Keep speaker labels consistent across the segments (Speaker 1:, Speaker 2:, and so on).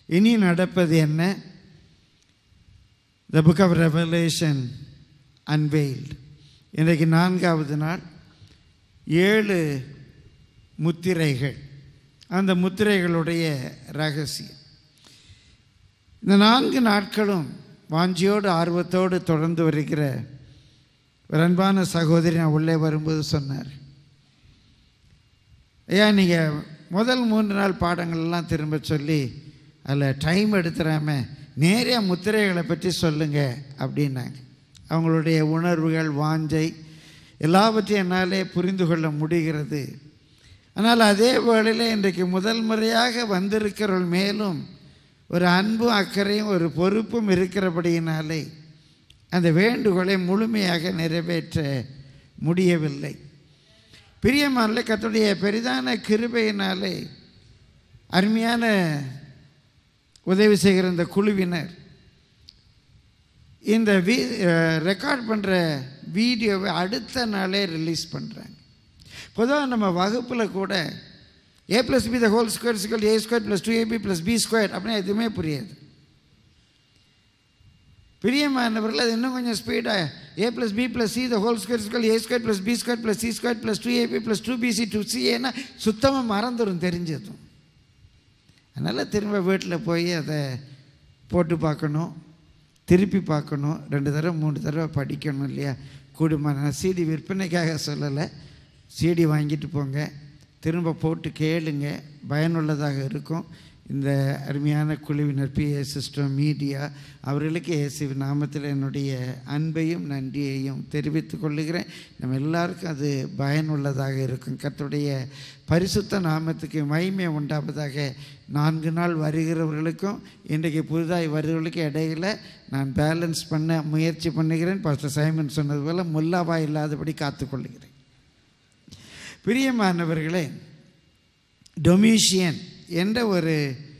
Speaker 1: இனி நடப்பது என்ன the book of Revelation unveiled இன்றைக்கு நான்காவது நாள் ஏழு முத்திரைகள் அந்த முத்திரைகளுடைய ரகசியம் இந்த நான்கு நாட்களும் வாஞ்சியோடு ஆர்வத்தோடு தொடர்ந்து வருகிற ஒரு அன்பான சகோதரி நான் உள்ளே வரும்போது சொன்னார் ஐயா நீங்கள் முதல் மூன்று நாள் பாடங்கள்லாம் திரும்ப சொல்லி அதில் டைம் எடுத்துடாம நேரே முத்திரைகளை பற்றி சொல்லுங்க அப்படின்னாங்க அவங்களுடைய உணர்வுகள் வாஞ்சை எல்லாவற்றையும் என்னாலே புரிந்து கொள்ள முடிகிறது ஆனால் அதே வேளையில் இன்றைக்கு முதல் முறையாக வந்திருக்கிறவள் மேலும் ஒரு அன்பும் அக்கறையும் ஒரு பொறுப்பும் இருக்கிறபடியினாலே அந்த வேண்டுகோளை முழுமையாக நிறைவேற்ற முடியவில்லை பிரியமானே கத்துடைய பெரிதான கிருபையினாலே அருமையான உதவி செய்கிற இந்த குழுவினர் இந்த வீ ரெக்கார்ட் பண்ணுற வீடியோவை அடுத்த நாளே ரிலீஸ் பண்ணுறாங்க பொதுவாக நம்ம வகுப்பில் கூட A plus B the whole square சிக்கல் A square plus two AB plus B square அப்படின்னா எதுவுமே புரியாது பிரியமானவர்கள் அது இன்னும் கொஞ்சம் ஸ்பீடாக A plus B plus C the whole square square A square plus B square plus C square plus two AB plus two BC two C ஏன்னா சுத்தமாக மறந்துடும் தெரிஞ்சதும் அதனால் திரும்ப வீட்டில் போய் அதை போட்டு பார்க்கணும் திருப்பி பார்க்கணும் ரெண்டு தடவை மூணு தடவை படிக்கணும் இல்லையா கூடுமான சிடி விற்பனைக்காக சொல்லலை சிடி வாங்கிட்டு போங்க திரும்ப போட்டு கேளுங்க பயனுள்ளதாக இருக்கும் இந்த அருமையான குழுவினர் பிஏ சிஸ்டம் மீடியா அவர்களுக்கு இயேசு நாமத்தில் என்னுடைய அன்பையும் நன்றியையும் தெரிவித்துக் கொள்ளுகிறேன் நம்ம எல்லாருக்கும் அது பயனுள்ளதாக இருக்கும் கர்த்தருடைய பரிசுத்த நாமத்துக்கு மகிமை உண்டாவதாக நான்கு நாள் வருகிறவர்களுக்கும் இன்றைக்கு புதிதாய் வருகிறவர்களுக்கும் இடையில நான் பேலன்ஸ் பண்ண முயற்சி பண்ணுகிறேன் பாஸ்டர் சைமன் சொன்னது போல் முல்லாவா இல்லாதபடி காத்துக்கொள்ளுகிறேன் பிரியமானவர்களே டொமிஷியன் என்ற ஒரு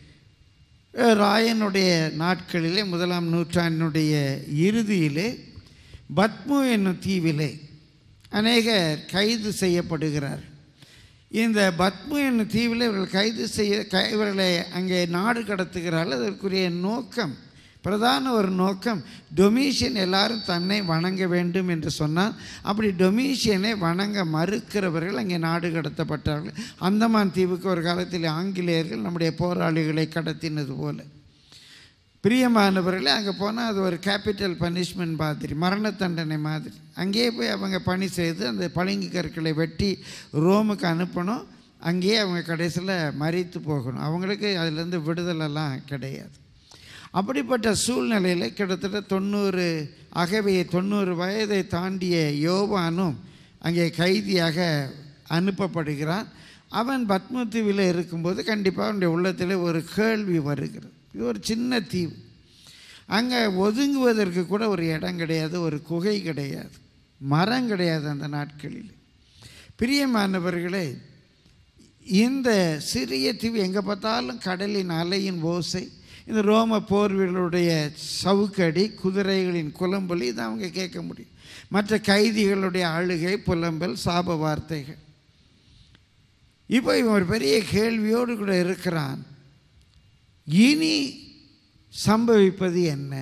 Speaker 1: ராயனுடைய நாட்களிலே முதலாம் நூற்றாண்டினுடைய இறுதியிலே பத்மு என்னும் தீவிலே அநேகர் கைது செய்யப்படுகிறார் இந்த பத்மு என்னும் தீவில் இவர்கள் கைது செய்ய க இவர்களை அங்கே நாடு கடத்துகிறார்கள் அதற்குரிய நோக்கம் பிரதான ஒரு நோக்கம் டொமிஷியன் எல்லாரும் தன்னை வணங்க வேண்டும் என்று சொன்னால் அப்படி டொமிஷியனை வணங்க மறுக்கிறவர்கள் அங்கே நாடு கடத்தப்பட்டார்கள் அந்தமான் தீவுக்கு ஒரு காலத்தில் ஆங்கிலேயர்கள் நம்முடைய போராளிகளை கடத்தினது போல பிரியமானவர்களே அங்கே போனால் அது ஒரு கேபிட்டல் பனிஷ்மெண்ட் மாதிரி மரண தண்டனை மாதிரி அங்கேயே போய் அவங்க பணி செய்து அந்த பளிங்கு கற்களை வெட்டி ரோமுக்கு அனுப்பணும் அங்கேயே அவங்க கடைசியில் மறித்து போகணும் அவங்களுக்கு அதிலேருந்து விடுதலெல்லாம் கிடையாது அப்படிப்பட்ட சூழ்நிலையில் கிட்டத்தட்ட தொண்ணூறு அகவையை தொண்ணூறு வயதை தாண்டிய யோவானும் அங்கே கைதியாக அனுப்பப்படுகிறான் அவன் பத்மத்தீவில் இருக்கும்போது கண்டிப்பாக அவனுடைய உள்ளத்தில் ஒரு கேள்வி வருகிறது இது ஒரு சின்ன தீவு அங்கே ஒதுங்குவதற்கு கூட ஒரு இடம் கிடையாது ஒரு குகை கிடையாது மரம் கிடையாது அந்த நாட்களில் பிரியமானவர்களே இந்த சிறிய தீவு எங்கே பார்த்தாலும் கடலின் அலையின் ஓசை இந்த ரோம போர் வீரர்களுடைய சவுக்கடி குதிரைகளின் குலம்பலி இதை அவங்க கேட்க முடியும் மற்ற கைதிகளுடைய அழுகை புலம்பல் சாப வார்த்தைகள் இப்போ இவன் ஒரு பெரிய கேள்வியோடு கூட இருக்கிறான் இனி சம்பவிப்பது என்ன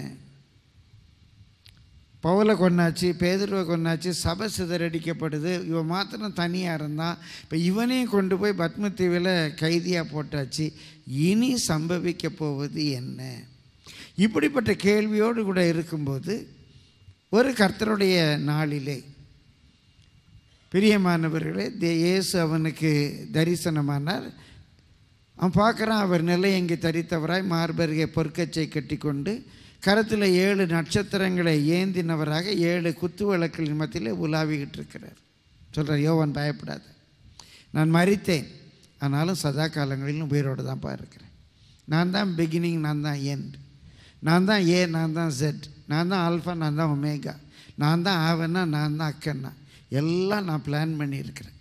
Speaker 1: பவுலை கொண்டாச்சு பேதுருவை கொண்டாச்சு சபை சிதறடிக்கப்படுது இவன் மாத்திரம் தனியாக இருந்தான் இப்போ இவனையும் கொண்டு போய் பத்மத்தீவில் கைதியாக போட்டாச்சு இனி சம்பவிக்க போவது என்ன இப்படிப்பட்ட கேள்வியோடு கூட இருக்கும்போது ஒரு கர்த்தருடைய நாளிலே பிரியமானவர்களே தே இயேசு அவனுக்கு தரிசனமானார் அவன் பார்க்குறான் அவர் நிலை எங்கே தரித்தவராய் மார்பருகே பொற்கச்சை கட்டி கொண்டு கரத்தில் ஏழு நட்சத்திரங்களை ஏந்தினவராக ஏழு குத்து விளக்குகளின் மத்தியில் உலாவிக்கிட்டு இருக்கிறார் சொல்கிறார் யோவான் பயப்படாத நான் மறித்தேன் ஆனாலும் சதா காலங்களிலும் உயிரோடு தான் இருக்கிறேன் நான் தான் பிகினிங் நான் தான் எண்ட் நான் தான் ஏ நான் தான் ஜெட் நான் தான் ஆல்ஃபா நான் தான் ஒமேகா நான் தான் ஆவன்னா நான் தான் அக்கன்னா எல்லாம் நான் பிளான் பண்ணியிருக்கிறேன்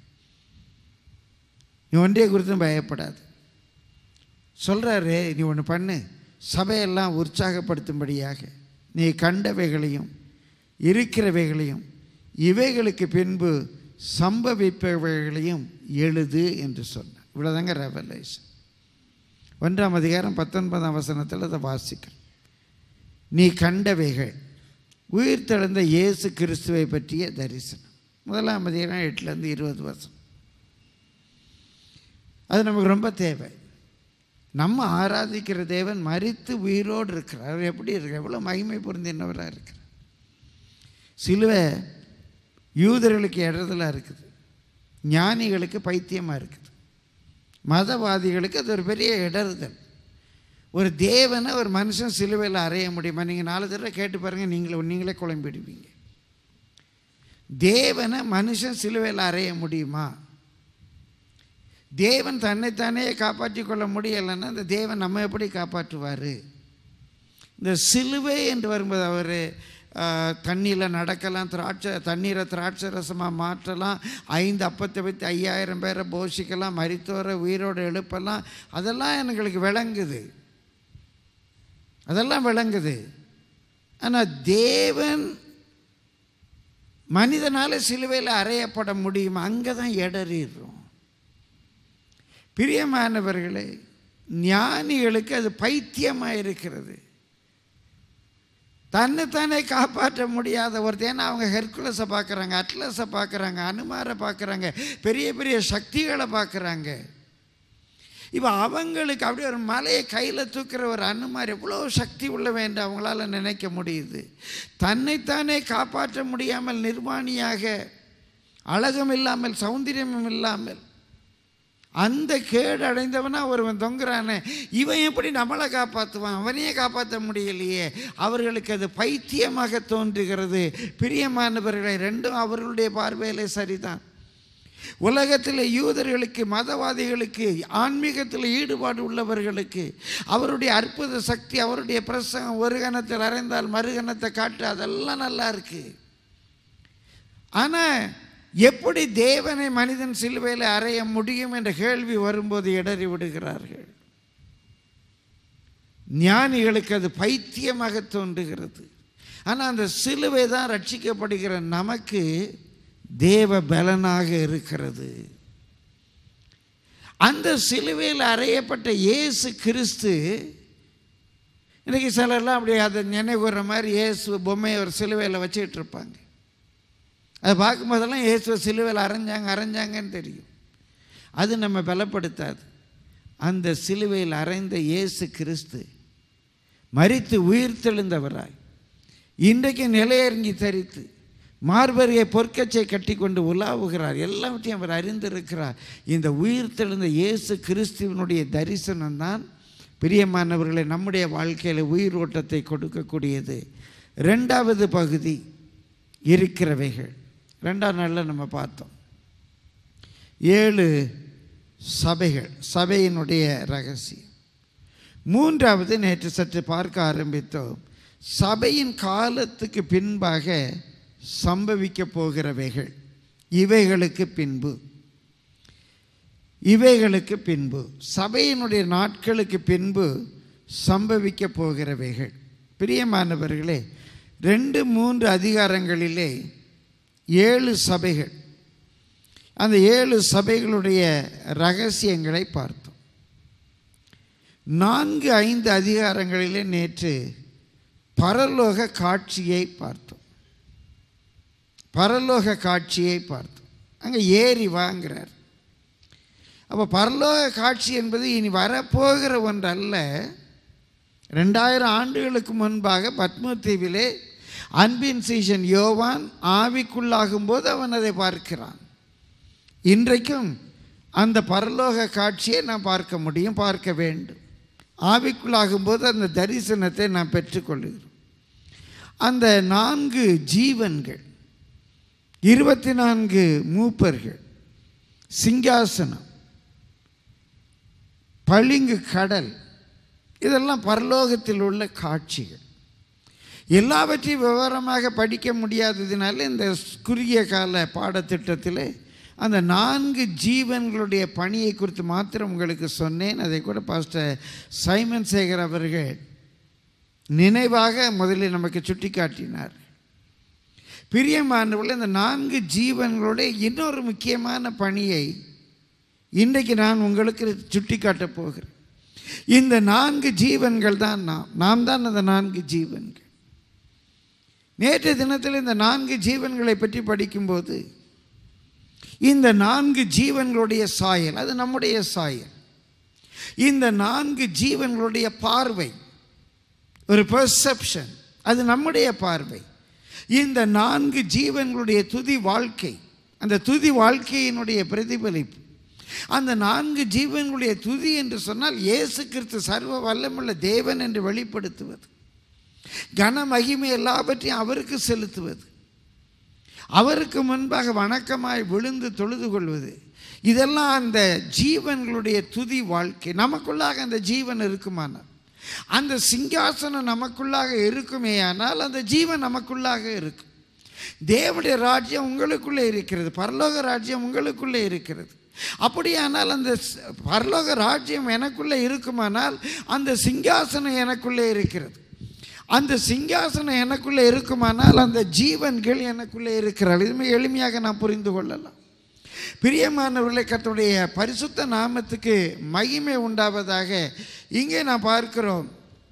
Speaker 1: நீ ஒன்றைய குறித்தும் பயப்படாது சொல்கிறாரு நீ ஒன்று பண்ணு சபையெல்லாம் உற்சாகப்படுத்தும்படியாக நீ கண்டவைகளையும் இருக்கிறவைகளையும் இவைகளுக்கு பின்பு சம்பவிப்பவைகளையும் எழுது என்று சொன்னார் இவ்வளோதாங்க ரெவலேஷன் ஒன்றாம் அதிகாரம் பத்தொன்பதாம் வசனத்தில் அதை வாசிக்கிறோம் நீ கண்டவைகள் உயிர்த்தெழுந்த இயேசு கிறிஸ்துவை பற்றிய தரிசனம் முதலாம் அதிகாரம் எட்டுலேருந்து இருபது வருஷம் அது நமக்கு ரொம்ப தேவை நம்ம ஆராதிக்கிற தேவன் மரித்து உயிரோடு இருக்கிறார் அவர் எப்படி இருக்கிறார் எவ்வளோ மகிமை பொருந்தினவராக இருக்கிறார் சிலுவை யூதர்களுக்கு இடறதலாக இருக்குது ஞானிகளுக்கு பைத்தியமாக இருக்குது மதவாதிகளுக்கு அது ஒரு பெரிய இடறுதல் ஒரு தேவனை ஒரு மனுஷன் சிலுவையில் அறைய முடியுமா நீங்கள் நாலு தடவை கேட்டு பாருங்கள் நீங்களே நீங்களே குழம்பிடுவீங்க தேவனை மனுஷன் சிலுவையில் அறைய முடியுமா தேவன் தன்னைத்தானே காப்பாற்றி கொள்ள முடியலைன்னா அந்த தேவன் நம்ம எப்படி காப்பாற்றுவார் இந்த சிலுவை என்று வரும்போது அவர் தண்ணியில் நடக்கலாம் திராட்சை தண்ணீரை திராட்சை ரசமாக மாற்றலாம் ஐந்து அப்பத்தை வைத்து ஐயாயிரம் பேரை போஷிக்கலாம் மரித்தோரை உயிரோடு எழுப்பலாம் அதெல்லாம் எங்களுக்கு விளங்குது அதெல்லாம் விளங்குது ஆனால் தேவன் மனிதனால் சிலுவையில் அறையப்பட முடியும் அங்கே தான் இடறிடுறோம் பிரியமானவர்களே ஞானிகளுக்கு அது பைத்தியமாக இருக்கிறது தன்னைத்தானே காப்பாற்ற முடியாத ஒருத்தன் அவங்க ஹெர்குலஸை பார்க்குறாங்க அட்லஸை பார்க்குறாங்க அனுமாரை பார்க்குறாங்க பெரிய பெரிய சக்திகளை பார்க்குறாங்க இப்போ அவங்களுக்கு அப்படியே ஒரு மலையை கையில் தூக்குற ஒரு அனுமார் எவ்வளோ சக்தி உள்ள வேண்டும் அவங்களால நினைக்க முடியுது தன்னைத்தானே காப்பாற்ற முடியாமல் நிர்வாணியாக அழகும் இல்லாமல் சௌந்தரியமும் இல்லாமல் அந்த கேடு அடைந்தவனா ஒருவன் தொங்குறானே இவன் எப்படி நம்மளை காப்பாற்றுவான் அவனையே காப்பாற்ற முடியலையே அவர்களுக்கு அது பைத்தியமாக தோன்றுகிறது பிரியமானவர்களை ரெண்டும் அவர்களுடைய பார்வையிலே சரிதான் உலகத்தில் யூதர்களுக்கு மதவாதிகளுக்கு ஆன்மீகத்தில் ஈடுபாடு உள்ளவர்களுக்கு அவருடைய அற்புத சக்தி அவருடைய பிரசங்கம் ஒரு கணத்தில் அறைந்தால் மறுகணத்தை காட்டு அதெல்லாம் நல்லா இருக்கு ஆனால் எப்படி தேவனை மனிதன் சிலுவையில் அறைய முடியும் என்ற கேள்வி வரும்போது இடறி விடுகிறார்கள் ஞானிகளுக்கு அது பைத்தியமாக தோன்றுகிறது ஆனால் அந்த சிலுவை தான் ரட்சிக்கப்படுகிற நமக்கு தேவ பலனாக இருக்கிறது அந்த சிலுவையில் அறையப்பட்ட இயேசு கிறிஸ்து இன்றைக்கி சிலர்லாம் அப்படி அதை நினைவுற மாதிரி இயேசு பொம்மையை ஒரு சிலுவையில் வச்சுக்கிட்டு இருப்பாங்க அதை பார்க்கும்போதெல்லாம் இயேசுவை சிலுவையில் அரைஞ்சாங்க அரைஞ்சாங்கன்னு தெரியும் அது நம்ம பலப்படுத்தாது அந்த சிலுவையில் அறைந்த இயேசு கிறிஸ்து மறித்து உயிர்த்தெழுந்தவராய் இன்றைக்கு நிலையறிஞ்சி தரித்து மார்பரியை பொற்கச்சை கட்டி கொண்டு உலாவுகிறார் எல்லாவற்றையும் அவர் அறிந்திருக்கிறார் இந்த உயிர்த்தெழுந்த இயேசு கிறிஸ்துவனுடைய தரிசனம் தான் பிரியமானவர்களை நம்முடைய வாழ்க்கையில் உயிரோட்டத்தை கொடுக்கக்கூடியது ரெண்டாவது பகுதி இருக்கிறவைகள் ரெண்டாம் நாளில் நம்ம பார்த்தோம் ஏழு சபைகள் சபையினுடைய ரகசியம் மூன்றாவது நேற்று சற்று பார்க்க ஆரம்பித்தோம் சபையின் காலத்துக்கு பின்பாக சம்பவிக்க போகிறவைகள் இவைகளுக்கு பின்பு இவைகளுக்கு பின்பு சபையினுடைய நாட்களுக்கு பின்பு சம்பவிக்க போகிறவைகள் பிரியமானவர்களே ரெண்டு மூன்று அதிகாரங்களிலே ஏழு சபைகள் அந்த ஏழு சபைகளுடைய ரகசியங்களை பார்த்தோம் நான்கு ஐந்து அதிகாரங்களிலே நேற்று பரலோக காட்சியை பார்த்தோம் பரலோக காட்சியை பார்த்தோம் அங்கே ஏறி வாங்கிறார் அப்போ பரலோக காட்சி என்பது இனி வரப்போகிற ஒன்றல்ல ரெண்டாயிரம் ஆண்டுகளுக்கு முன்பாக பத்மதீவிலே அன்பின் சீசன் யோவான் ஆவிக்குள்ளாகும் போது அவன் அதை பார்க்கிறான் இன்றைக்கும் அந்த பரலோக காட்சியை நாம் பார்க்க முடியும் பார்க்க வேண்டும் ஆவிக்குள்ளாகும் போது அந்த தரிசனத்தை நாம் பெற்றுக்கொள்கிறோம் அந்த நான்கு ஜீவன்கள் இருபத்தி நான்கு மூப்பர்கள் சிங்காசனம் பளிங்கு கடல் இதெல்லாம் பரலோகத்தில் உள்ள காட்சிகள் எல்லாவற்றையும் விவரமாக படிக்க முடியாததினால இந்த குறுகிய கால பாடத்திட்டத்தில் அந்த நான்கு ஜீவன்களுடைய பணியை குறித்து மாத்திரம் உங்களுக்கு சொன்னேன் அதை கூட பாஸ்டர் சைமன் சேகர் அவர்கள் நினைவாக முதலில் நமக்கு சுட்டி காட்டினார் பிரியமானவர்கள் இந்த நான்கு ஜீவன்களுடைய இன்னொரு முக்கியமான பணியை இன்றைக்கு நான் உங்களுக்கு சுட்டி காட்டப் போகிறேன் இந்த நான்கு ஜீவன்கள் தான் நாம் நாம் தான் அந்த நான்கு ஜீவன்கள் நேற்றைய தினத்தில் இந்த நான்கு ஜீவன்களை பற்றி படிக்கும்போது இந்த நான்கு ஜீவன்களுடைய சாயல் அது நம்முடைய சாயல் இந்த நான்கு ஜீவன்களுடைய பார்வை ஒரு பெர்செப்ஷன் அது நம்முடைய பார்வை இந்த நான்கு ஜீவன்களுடைய துதி வாழ்க்கை அந்த துதி வாழ்க்கையினுடைய பிரதிபலிப்பு அந்த நான்கு ஜீவன்களுடைய துதி என்று சொன்னால் இயேசு கிறிஸ்து சர்வ வல்லமுள்ள தேவன் என்று வெளிப்படுத்துவது கன மகிமை எல்லாவற்றையும் அவருக்கு செலுத்துவது அவருக்கு முன்பாக வணக்கமாய் விழுந்து தொழுது கொள்வது இதெல்லாம் அந்த ஜீவன்களுடைய துதி வாழ்க்கை நமக்குள்ளாக அந்த ஜீவன் இருக்குமானால் அந்த சிங்காசனம் நமக்குள்ளாக இருக்குமேயானால் அந்த ஜீவன் நமக்குள்ளாக இருக்கும் தேவனுடைய ராஜ்யம் உங்களுக்குள்ளே இருக்கிறது பரலோக ராஜ்யம் உங்களுக்குள்ளே இருக்கிறது அப்படியானால் அந்த ஸ்- பரலோக ராஜ்யம் எனக்குள்ளே இருக்குமானால் அந்த சிங்காசனம் எனக்குள்ளே இருக்கிறது அந்த சிங்காசனம் எனக்குள்ளே இருக்குமானால் அந்த ஜீவன்கள் எனக்குள்ளே இருக்கிறாள் இது மிக எளிமையாக நான் புரிந்து கொள்ளலாம் பிரியமானவர்களை கர்த்தருடைய பரிசுத்த நாமத்துக்கு மகிமை உண்டாவதாக இங்கே நான் பார்க்கிறோம்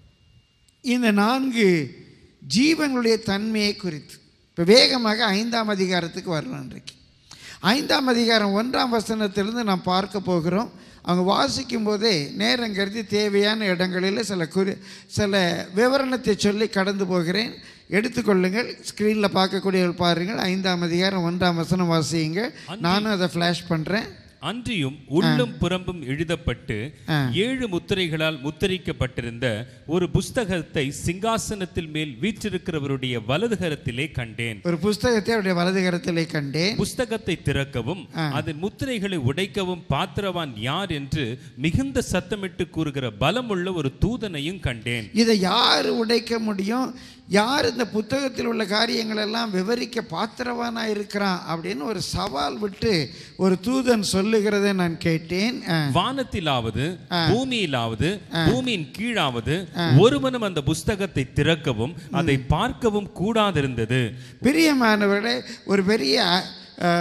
Speaker 1: இந்த நான்கு ஜீவனுடைய தன்மையை குறித்து இப்போ வேகமாக ஐந்தாம் அதிகாரத்துக்கு வரலாம் இன்றைக்கு ஐந்தாம் அதிகாரம் ஒன்றாம் வசனத்திலிருந்து நாம் பார்க்க போகிறோம் அவங்க வாசிக்கும் போதே நேரம் கருதி தேவையான இடங்களில் சில குறி சில விவரணத்தை சொல்லி கடந்து போகிறேன் எடுத்துக்கொள்ளுங்கள் ஸ்க்ரீனில் பார்க்கக்கூடியவர்கள் பாருங்கள் ஐந்தாம் அதிகாரம் ஒன்றாம் வசனம் வாசியுங்க நானும் அதை ஃப்ளாஷ் பண்ணுறேன்
Speaker 2: அன்றியும் உள்ளும் புறம்பும் எழுதப்பட்டு
Speaker 1: ஆ.
Speaker 2: ஏழு முத்திரைகளால் முத்திரிக்கப்பட்டிருந்த ஒரு புஸ்தகத்தை சிங்காசனத்தில் மேல் வீற்றிருக்கிறவருடைய வலதுகரத்திலே கண்டேன்
Speaker 1: ஒரு புஸ்தகத்தை அவருடைய வலது கரத்திலே கண்டேன்
Speaker 2: புஸ்தகத்தை திறக்கவும் அதன் முத்திரைகளை உடைக்கவும் பாத்திரவான் யார் என்று மிகுந்த சத்தமிட்டு கூறுகிற பலமுள்ள ஒரு தூதனையும் கண்டேன்
Speaker 1: இதை யார் உடைக்க முடியும் யார் இந்த புத்தகத்தில் உள்ள காரியங்கள் எல்லாம் விவரிக்க பாத்திரவானா இருக்கிறான் அப்படின்னு ஒரு சவால் விட்டு ஒரு தூதன் சொல்லுகிறதை நான் கேட்டேன் ஆ.
Speaker 2: வானத்திலாவது பூமியிலாவது பூமியின் கீழாவது ஒருவனும் அந்த புஸ்தகத்தை திறக்கவும் அதை பார்க்கவும் கூடாதிருந்தது
Speaker 1: பிரியமானவர்களே ஒரு பெரிய ஆ,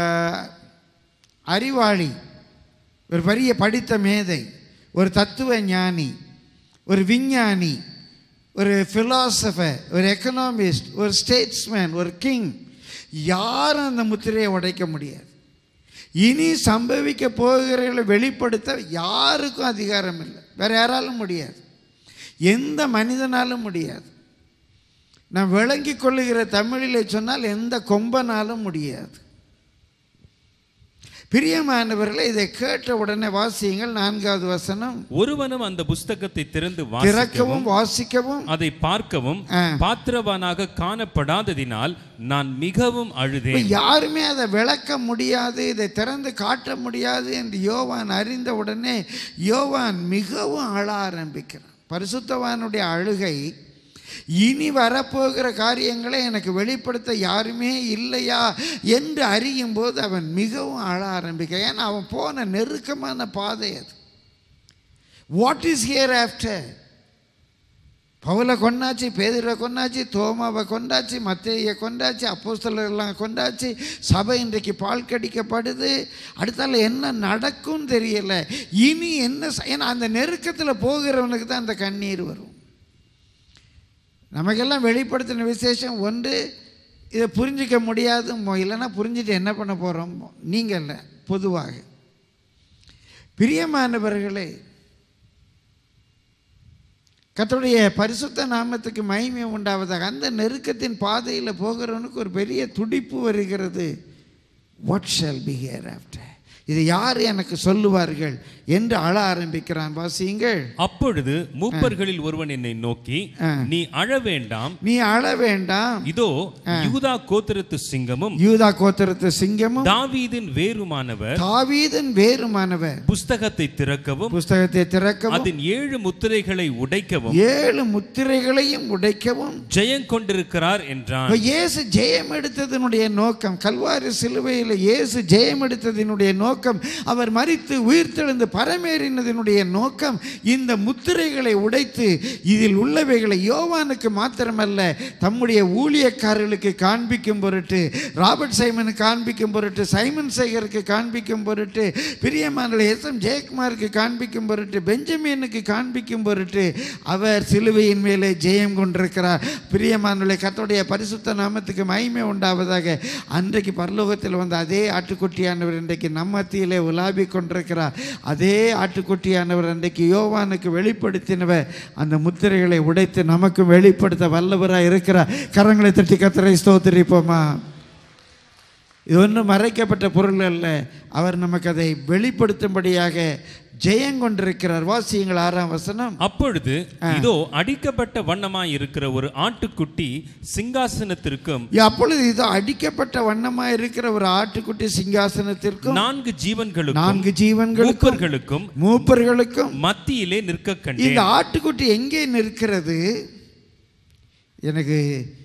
Speaker 1: அறிவாளி ஒரு பெரிய படித்த மேதை ஒரு தத்துவ ஞானி ஒரு விஞ்ஞானி ஒரு ஃபிலாசபர் ஒரு எக்கனாமிஸ்ட் ஒரு ஸ்டேட்ஸ்மேன் ஒரு கிங் யாரும் அந்த முத்திரையை உடைக்க முடியாது இனி சம்பவிக்க போகிறவர்களை வெளிப்படுத்த யாருக்கும் அதிகாரம் இல்லை வேற யாராலும் முடியாது எந்த மனிதனாலும் முடியாது நான் விளங்கி கொள்ளுகிற தமிழிலே சொன்னால் எந்த கொம்பனாலும் முடியாது பிரியமானவர்களே இதை கேட்ட உடனே வாசியுங்கள் நான்காவது வசனம்
Speaker 2: ஒருவனும் அந்த புஸ்தகத்தை திறந்து வாசிக்கவும்
Speaker 1: திறக்கவும் வாசிக்கவும்
Speaker 2: அதை பார்க்கவும்
Speaker 1: ஆ.
Speaker 2: பாத்திரவானாக காணப்படாததினால் நான் மிகவும்
Speaker 1: இப்ப
Speaker 2: அழுதேன்
Speaker 1: யாருமே அதை விளக்க முடியாது இதை திறந்து காட்ட முடியாது என்று யோவான் அறிந்த உடனே யோவான் மிகவும் அழ ஆரம்பிக்கிறான் பரிசுத்தவானுடைய அழுகை இனி வரப்போகிற காரியங்களை எனக்கு வெளிப்படுத்த யாருமே இல்லையா என்று அறியும் போது அவன் மிகவும் அழ ஆரம்பிக்க ஏன்னா அவன் போன நெருக்கமான பாதை அது வாட் இஸ் ஹியர் ஆஃப்டர் பவுலை கொண்டாச்சு பேதுரை கொண்டாச்சு தோமாவை கொண்டாச்சு மத்தேயை கொண்டாச்சு அப்போஸ்தலர்கள்லாம் கொண்டாச்சு சபை இன்றைக்கு பால் கடிக்கப்படுது அடுத்தால என்ன நடக்கும்னு தெரியல இனி என்ன செ- ஏன்னா அந்த நெருக்கத்தில் போகிறவனுக்கு தான் அந்த கண்ணீர் வரும் நமக்கெல்லாம் வெளிப்படுத்தின விசேஷம் ஒன்று இதை புரிஞ்சிக்க முடியாது இல்லைன்னா புரிஞ்சுட்டு என்ன பண்ண போகிறோம் நீங்கள் இல்லை பொதுவாக பிரியமானவர்களே கர்த்தருடைய பரிசுத்த நாமத்துக்கு மகிமை உண்டாவதாக அந்த நெருக்கத்தின் பாதையில் போகிறவனுக்கு ஒரு பெரிய துடிப்பு வருகிறது what shall be hereafter இது யார் எனக்கு சொல்லுவார்கள் என்று அழ ஆரம்பிக்கிறான் வாசியுங்கள்
Speaker 2: அப்பொழுது மூப்பர்களில் ஒருவன் என்னை நோக்கி
Speaker 1: ஆ.
Speaker 2: நீ அழ வேண்டாம்
Speaker 1: நீ அழ வேண்டாம்
Speaker 2: இதோ யூதா கோத்திரத்து சிங்கமும்
Speaker 1: யூதா கோத்திரத்து சிங்கமும்
Speaker 2: தாவீதின் வேறுமானவர்
Speaker 1: தாவீதன் வேறுமானவர்
Speaker 2: புஸ்தகத்தை திறக்கவும்
Speaker 1: புஸ்தகத்தை திறக்கவும்
Speaker 2: அதன் ஏழு முத்திரைகளை உடைக்கவும்
Speaker 1: ஏழு முத்திரைகளையும் உடைக்கவும்
Speaker 2: ஜெயம் கொண்டிருக்கிறார் என்றான்
Speaker 1: இப்ப இயேசு ஜெயம் எடுத்ததனுடைய நோக்கம் கல்வாரி சிலுவையில் இயேசு ஜெயம் எடுத்ததனுடைய நோக்கம் நோக்கம் அவர் மரித்து உயிர்த்தெழுந்து பரமேறினதனுடைய நோக்கம் இந்த முத்திரைகளை உடைத்து இதில் உள்ளவைகளை யோவானுக்கு மாத்திரமல்ல தம்முடைய ஊழியக்காரர்களுக்கு காண்பிக்கும் பொருட்டு ராபர்ட் சைமனுக்கு காண்பிக்கும் பொருட்டு சைமன் சேகருக்கு காண்பிக்கும் பொருட்டு பிரியமான எஸ் எம் ஜெயக்குமாருக்கு காண்பிக்கும் பொருட்டு பெஞ்சமினுக்கு காண்பிக்கும் பொருட்டு அவர் சிலுவையின் மேலே ஜெயம் கொண்டிருக்கிறார் பிரியமானுடைய கர்த்தருடைய பரிசுத்த நாமத்துக்கு மகிமை உண்டாவதாக அன்றைக்கு பரலோகத்தில் வந்த அதே ஆட்டுக்குட்டியானவர் இன்றைக்கு நம்ம மத்தியிலே உலாவி கொண்டிருக்கிறார் அதே ஆட்டுக்குட்டியானவர் அன்றைக்கு யோவானுக்கு வெளிப்படுத்தினவர் அந்த முத்திரைகளை உடைத்து நமக்கு வெளிப்படுத்த வல்லவராக இருக்கிறார் கரங்களை தட்டி கத்தரை ஸ்தோத்திரிப்போமா இது ஒன்றும் மறைக்கப்பட்ட பொருள் அல்ல அவர் நமக்கு அதை வெளிப்படுத்தும்படியாக ஜெயம் கொண்டிருக்கிறார் வாசியங்கள் ஆறாம் வசனம்
Speaker 2: அப்பொழுது இதோ அடிக்கப்பட்ட வண்ணமாய் இருக்கிற ஒரு ஆட்டுக்குட்டி சிங்காசனத்திற்கும்
Speaker 1: அப்பொழுது இதோ அடிக்கப்பட்ட வண்ணமாக இருக்கிற ஒரு ஆட்டுக்குட்டி சிங்காசனத்திற்கும்
Speaker 2: நான்கு ஜீவன்களுக்கும்
Speaker 1: நான்கு ஜீவன்களுக்கும்
Speaker 2: மூப்பர்களுக்கும்
Speaker 1: மூப்பர்களுக்கும்
Speaker 2: மத்தியிலே நிற்க
Speaker 1: இந்த
Speaker 2: கண்டேன்
Speaker 1: ஆட்டுக்குட்டி எங்கே நிற்கிறது எனக்கு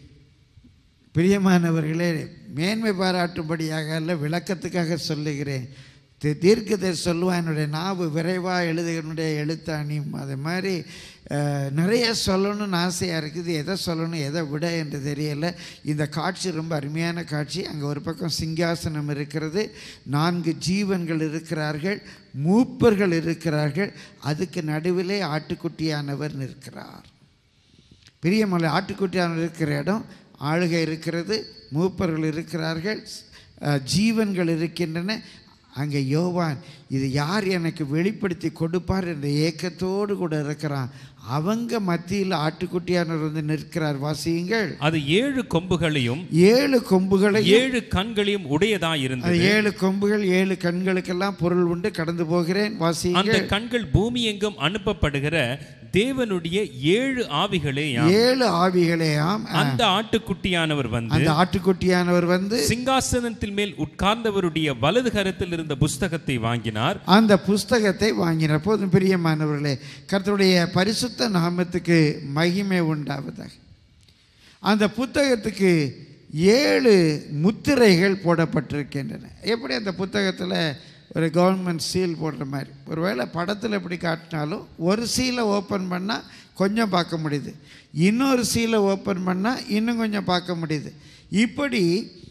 Speaker 1: பிரியமானவர்களே மேன்மை பாராட்டும்படியாக அல்ல விளக்கத்துக்காக சொல்லுகிறேன் தி- தீர்க்கதர் சொல்லுவான் என்னுடைய நாவு விரைவாக எழுதுகிறனுடைய எழுத்தாணியும் அது மாதிரி அஹ், நிறைய சொல்லணும்னு ஆசையாக இருக்குது எதை சொல்லணும் எதை விட என்று தெரியல இந்த காட்சி ரொம்ப அருமையான காட்சி அங்கே ஒரு பக்கம் சிங்காசனம் இருக்கிறது நான்கு ஜீவன்கள் இருக்கிறார்கள் மூப்பர்கள் இருக்கிறார்கள் அதுக்கு நடுவிலே ஆட்டுக்குட்டியானவர் நிற்கிறார் பிரியமலை ஆட்டுக்குட்டியான இருக்கிற இடம் ஆளுகை இருக்கிறது மூப்பர்கள் இருக்கிறார்கள் அஹ், ஜீவன்கள் இருக்கின்றன அங்கே யோவான் இது யார் எனக்கு வெளிப்படுத்தி கொடுப்பார் என்ற ஏக்கத்தோடு கூட இருக்கிறான் அவங்க மத்தியில் ஆட்டுக்குட்டியானவர் வந்து நிற்கிறார் வாசியுங்கள்
Speaker 2: அது ஏழு கொம்புகளையும்
Speaker 1: ஏழு கொம்புகளை
Speaker 2: ஏழு கண்களையும் உடையதாய்
Speaker 1: அது
Speaker 2: இருந்தது
Speaker 1: ஏழு கொம்புகள் ஏழு கண்களுக்கெல்லாம் பொருள் உண்டு கடந்து போகிறேன்
Speaker 2: அந்த
Speaker 1: வாசியுங்கள்
Speaker 2: கண்கள் பூமி எங்கும் அனுப்பப்படுகிற தேவனுடைய ஏழு ஆவிகளே
Speaker 1: ஏழு ஆவிகளேயாம்
Speaker 2: அந்த ஆட்டுக்குட்டியானவர் வந்து
Speaker 1: அந்த ஆட்டுக்குட்டியானவர் வந்து
Speaker 2: சிங்காசனத்தின் மேல் உட்கார்ந்தவருடைய வலது கரத்தில் இருந்த புஸ்தகத்தை வாங்கினார்
Speaker 1: அந்த புஸ்தகத்தை வாங்கினார் போதும் பிரியமானவர்களே கர்த்தருடைய பரிசுத்த நாமத்துக்கு மகிமை உண்டாவதாக அந்த புத்தகத்துக்கு ஏழு முத்திரைகள் போடப்பட்டிருக்கின்றன எப்படி அந்த புத்தகத்தில் ஒரு கவர்மெண்ட் சீல் போடுற மாதிரி ஒருவேளை படத்தில் எப்படி காட்டினாலும் ஒரு சீலை ஓப்பன் பண்ணால் கொஞ்சம் பார்க்க முடியுது இன்னொரு சீலை ஓப்பன் பண்ணால் இன்னும் கொஞ்சம் பார்க்க முடியுது இப்படி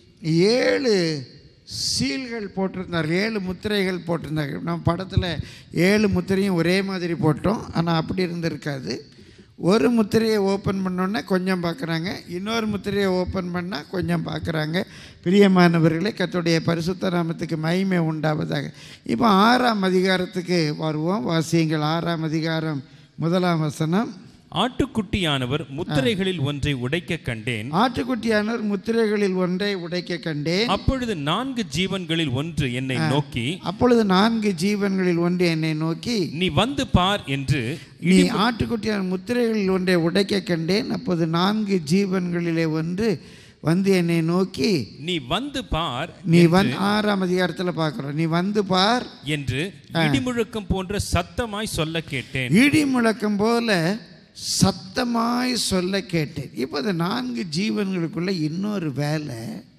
Speaker 1: ஏழு சீல்கள் போட்டிருந்தார் ஏழு முத்திரைகள் போட்டிருந்தாங்க நம்ம படத்தில் ஏழு முத்திரையும் ஒரே மாதிரி போட்டோம் ஆனால் அப்படி இருந்திருக்காது ஒரு முத்திரையை ஓப்பன் பண்ணோன்னே கொஞ்சம் பார்க்குறாங்க இன்னொரு முத்திரையை ஓப்பன் பண்ணால் கொஞ்சம் பார்க்குறாங்க பிரியமானவர்களே கர்த்தருடைய பரிசுத்த நாமத்துக்கு மகிமை உண்டாவதாக இப்போ ஆறாம் அதிகாரத்துக்கு வருவோம் வாசியங்கள் ஆறாம் அதிகாரம் முதலாம் வசனம்
Speaker 2: ஆட்டுக்குட்டியானவர் முத்திரைகளில் ஒன்றை உடைக்க கண்டேன்
Speaker 1: ஆட்டுக்குட்டியானவர் முத்திரைகளில் ஒன்றை உடைக்க கண்டேன்
Speaker 2: அப்பொழுது நான்கு ஜீவன்களில் ஒன்று என்னை நோக்கி
Speaker 1: அப்பொழுது நான்கு ஜீவன்களில் ஒன்று என்னை நோக்கி
Speaker 2: நீ வந்து பார் என்று
Speaker 1: நீ ஆட்டுக்குட்டியான முத்திரைகளில் ஒன்றை உடைக்க கண்டேன் அப்போது நான்கு ஜீவன்களிலே ஒன்று வந்து என்னை நோக்கி
Speaker 2: நீ வந்து பார்
Speaker 1: நீ வந் ஆறாம் அதிகாரத்தில் பார்க்குறோம் நீ வந்து பார்
Speaker 2: என்று இடிமுழக்கம் போன்ற சத்தமாய் சொல்ல கேட்டேன்
Speaker 1: இடி முழக்கம் போல சத்தமாய் சொல்ல கேட்டேன் இப்போ இந்த நான்கு ஜீவன்களுக்குள்ள இன்னொரு வேலை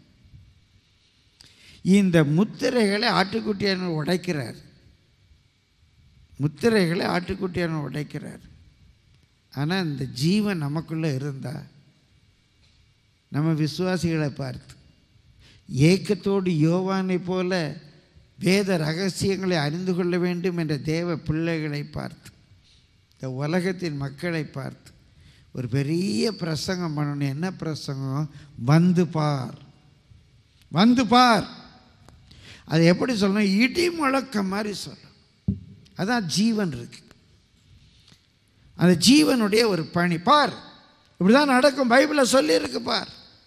Speaker 1: இந்த முத்திரைகளை ஆட்டுக்குட்டியான உடைக்கிறார் முத்திரைகளை ஆட்டுக்குட்டியான உடைக்கிறார் ஆனால் இந்த ஜீவன் நமக்குள்ளே இருந்தா நம்ம விசுவாசிகளை பார்த்து ஏக்கத்தோடு யோவானை போல வேத ரகசியங்களை அறிந்து கொள்ள வேண்டும் என்ற தேவ பிள்ளைகளை பார்த்து இந்த உலகத்தின் மக்களை பார்த்து ஒரு பெரிய பிரசங்கம் பண்ணணும் என்ன பிரசங்கம் வந்து பார் வந்து பார் அது எப்படி சொல்லணும் இடி முழக்கம் மாதிரி சொல்லணும் அதான் ஜீவன் இருக்கு அந்த ஜீவனுடைய ஒரு பணி பார் இப்படிதான் நடக்கும் பைபிளில் சொல்லியிருக்கு பார்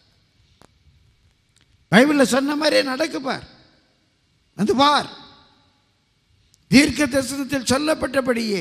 Speaker 1: பைபிளில் சொன்ன மாதிரியே நடக்கு பார் வந்து பார் தீர்க்க தரிசனத்தில் சொல்லப்பட்டபடியே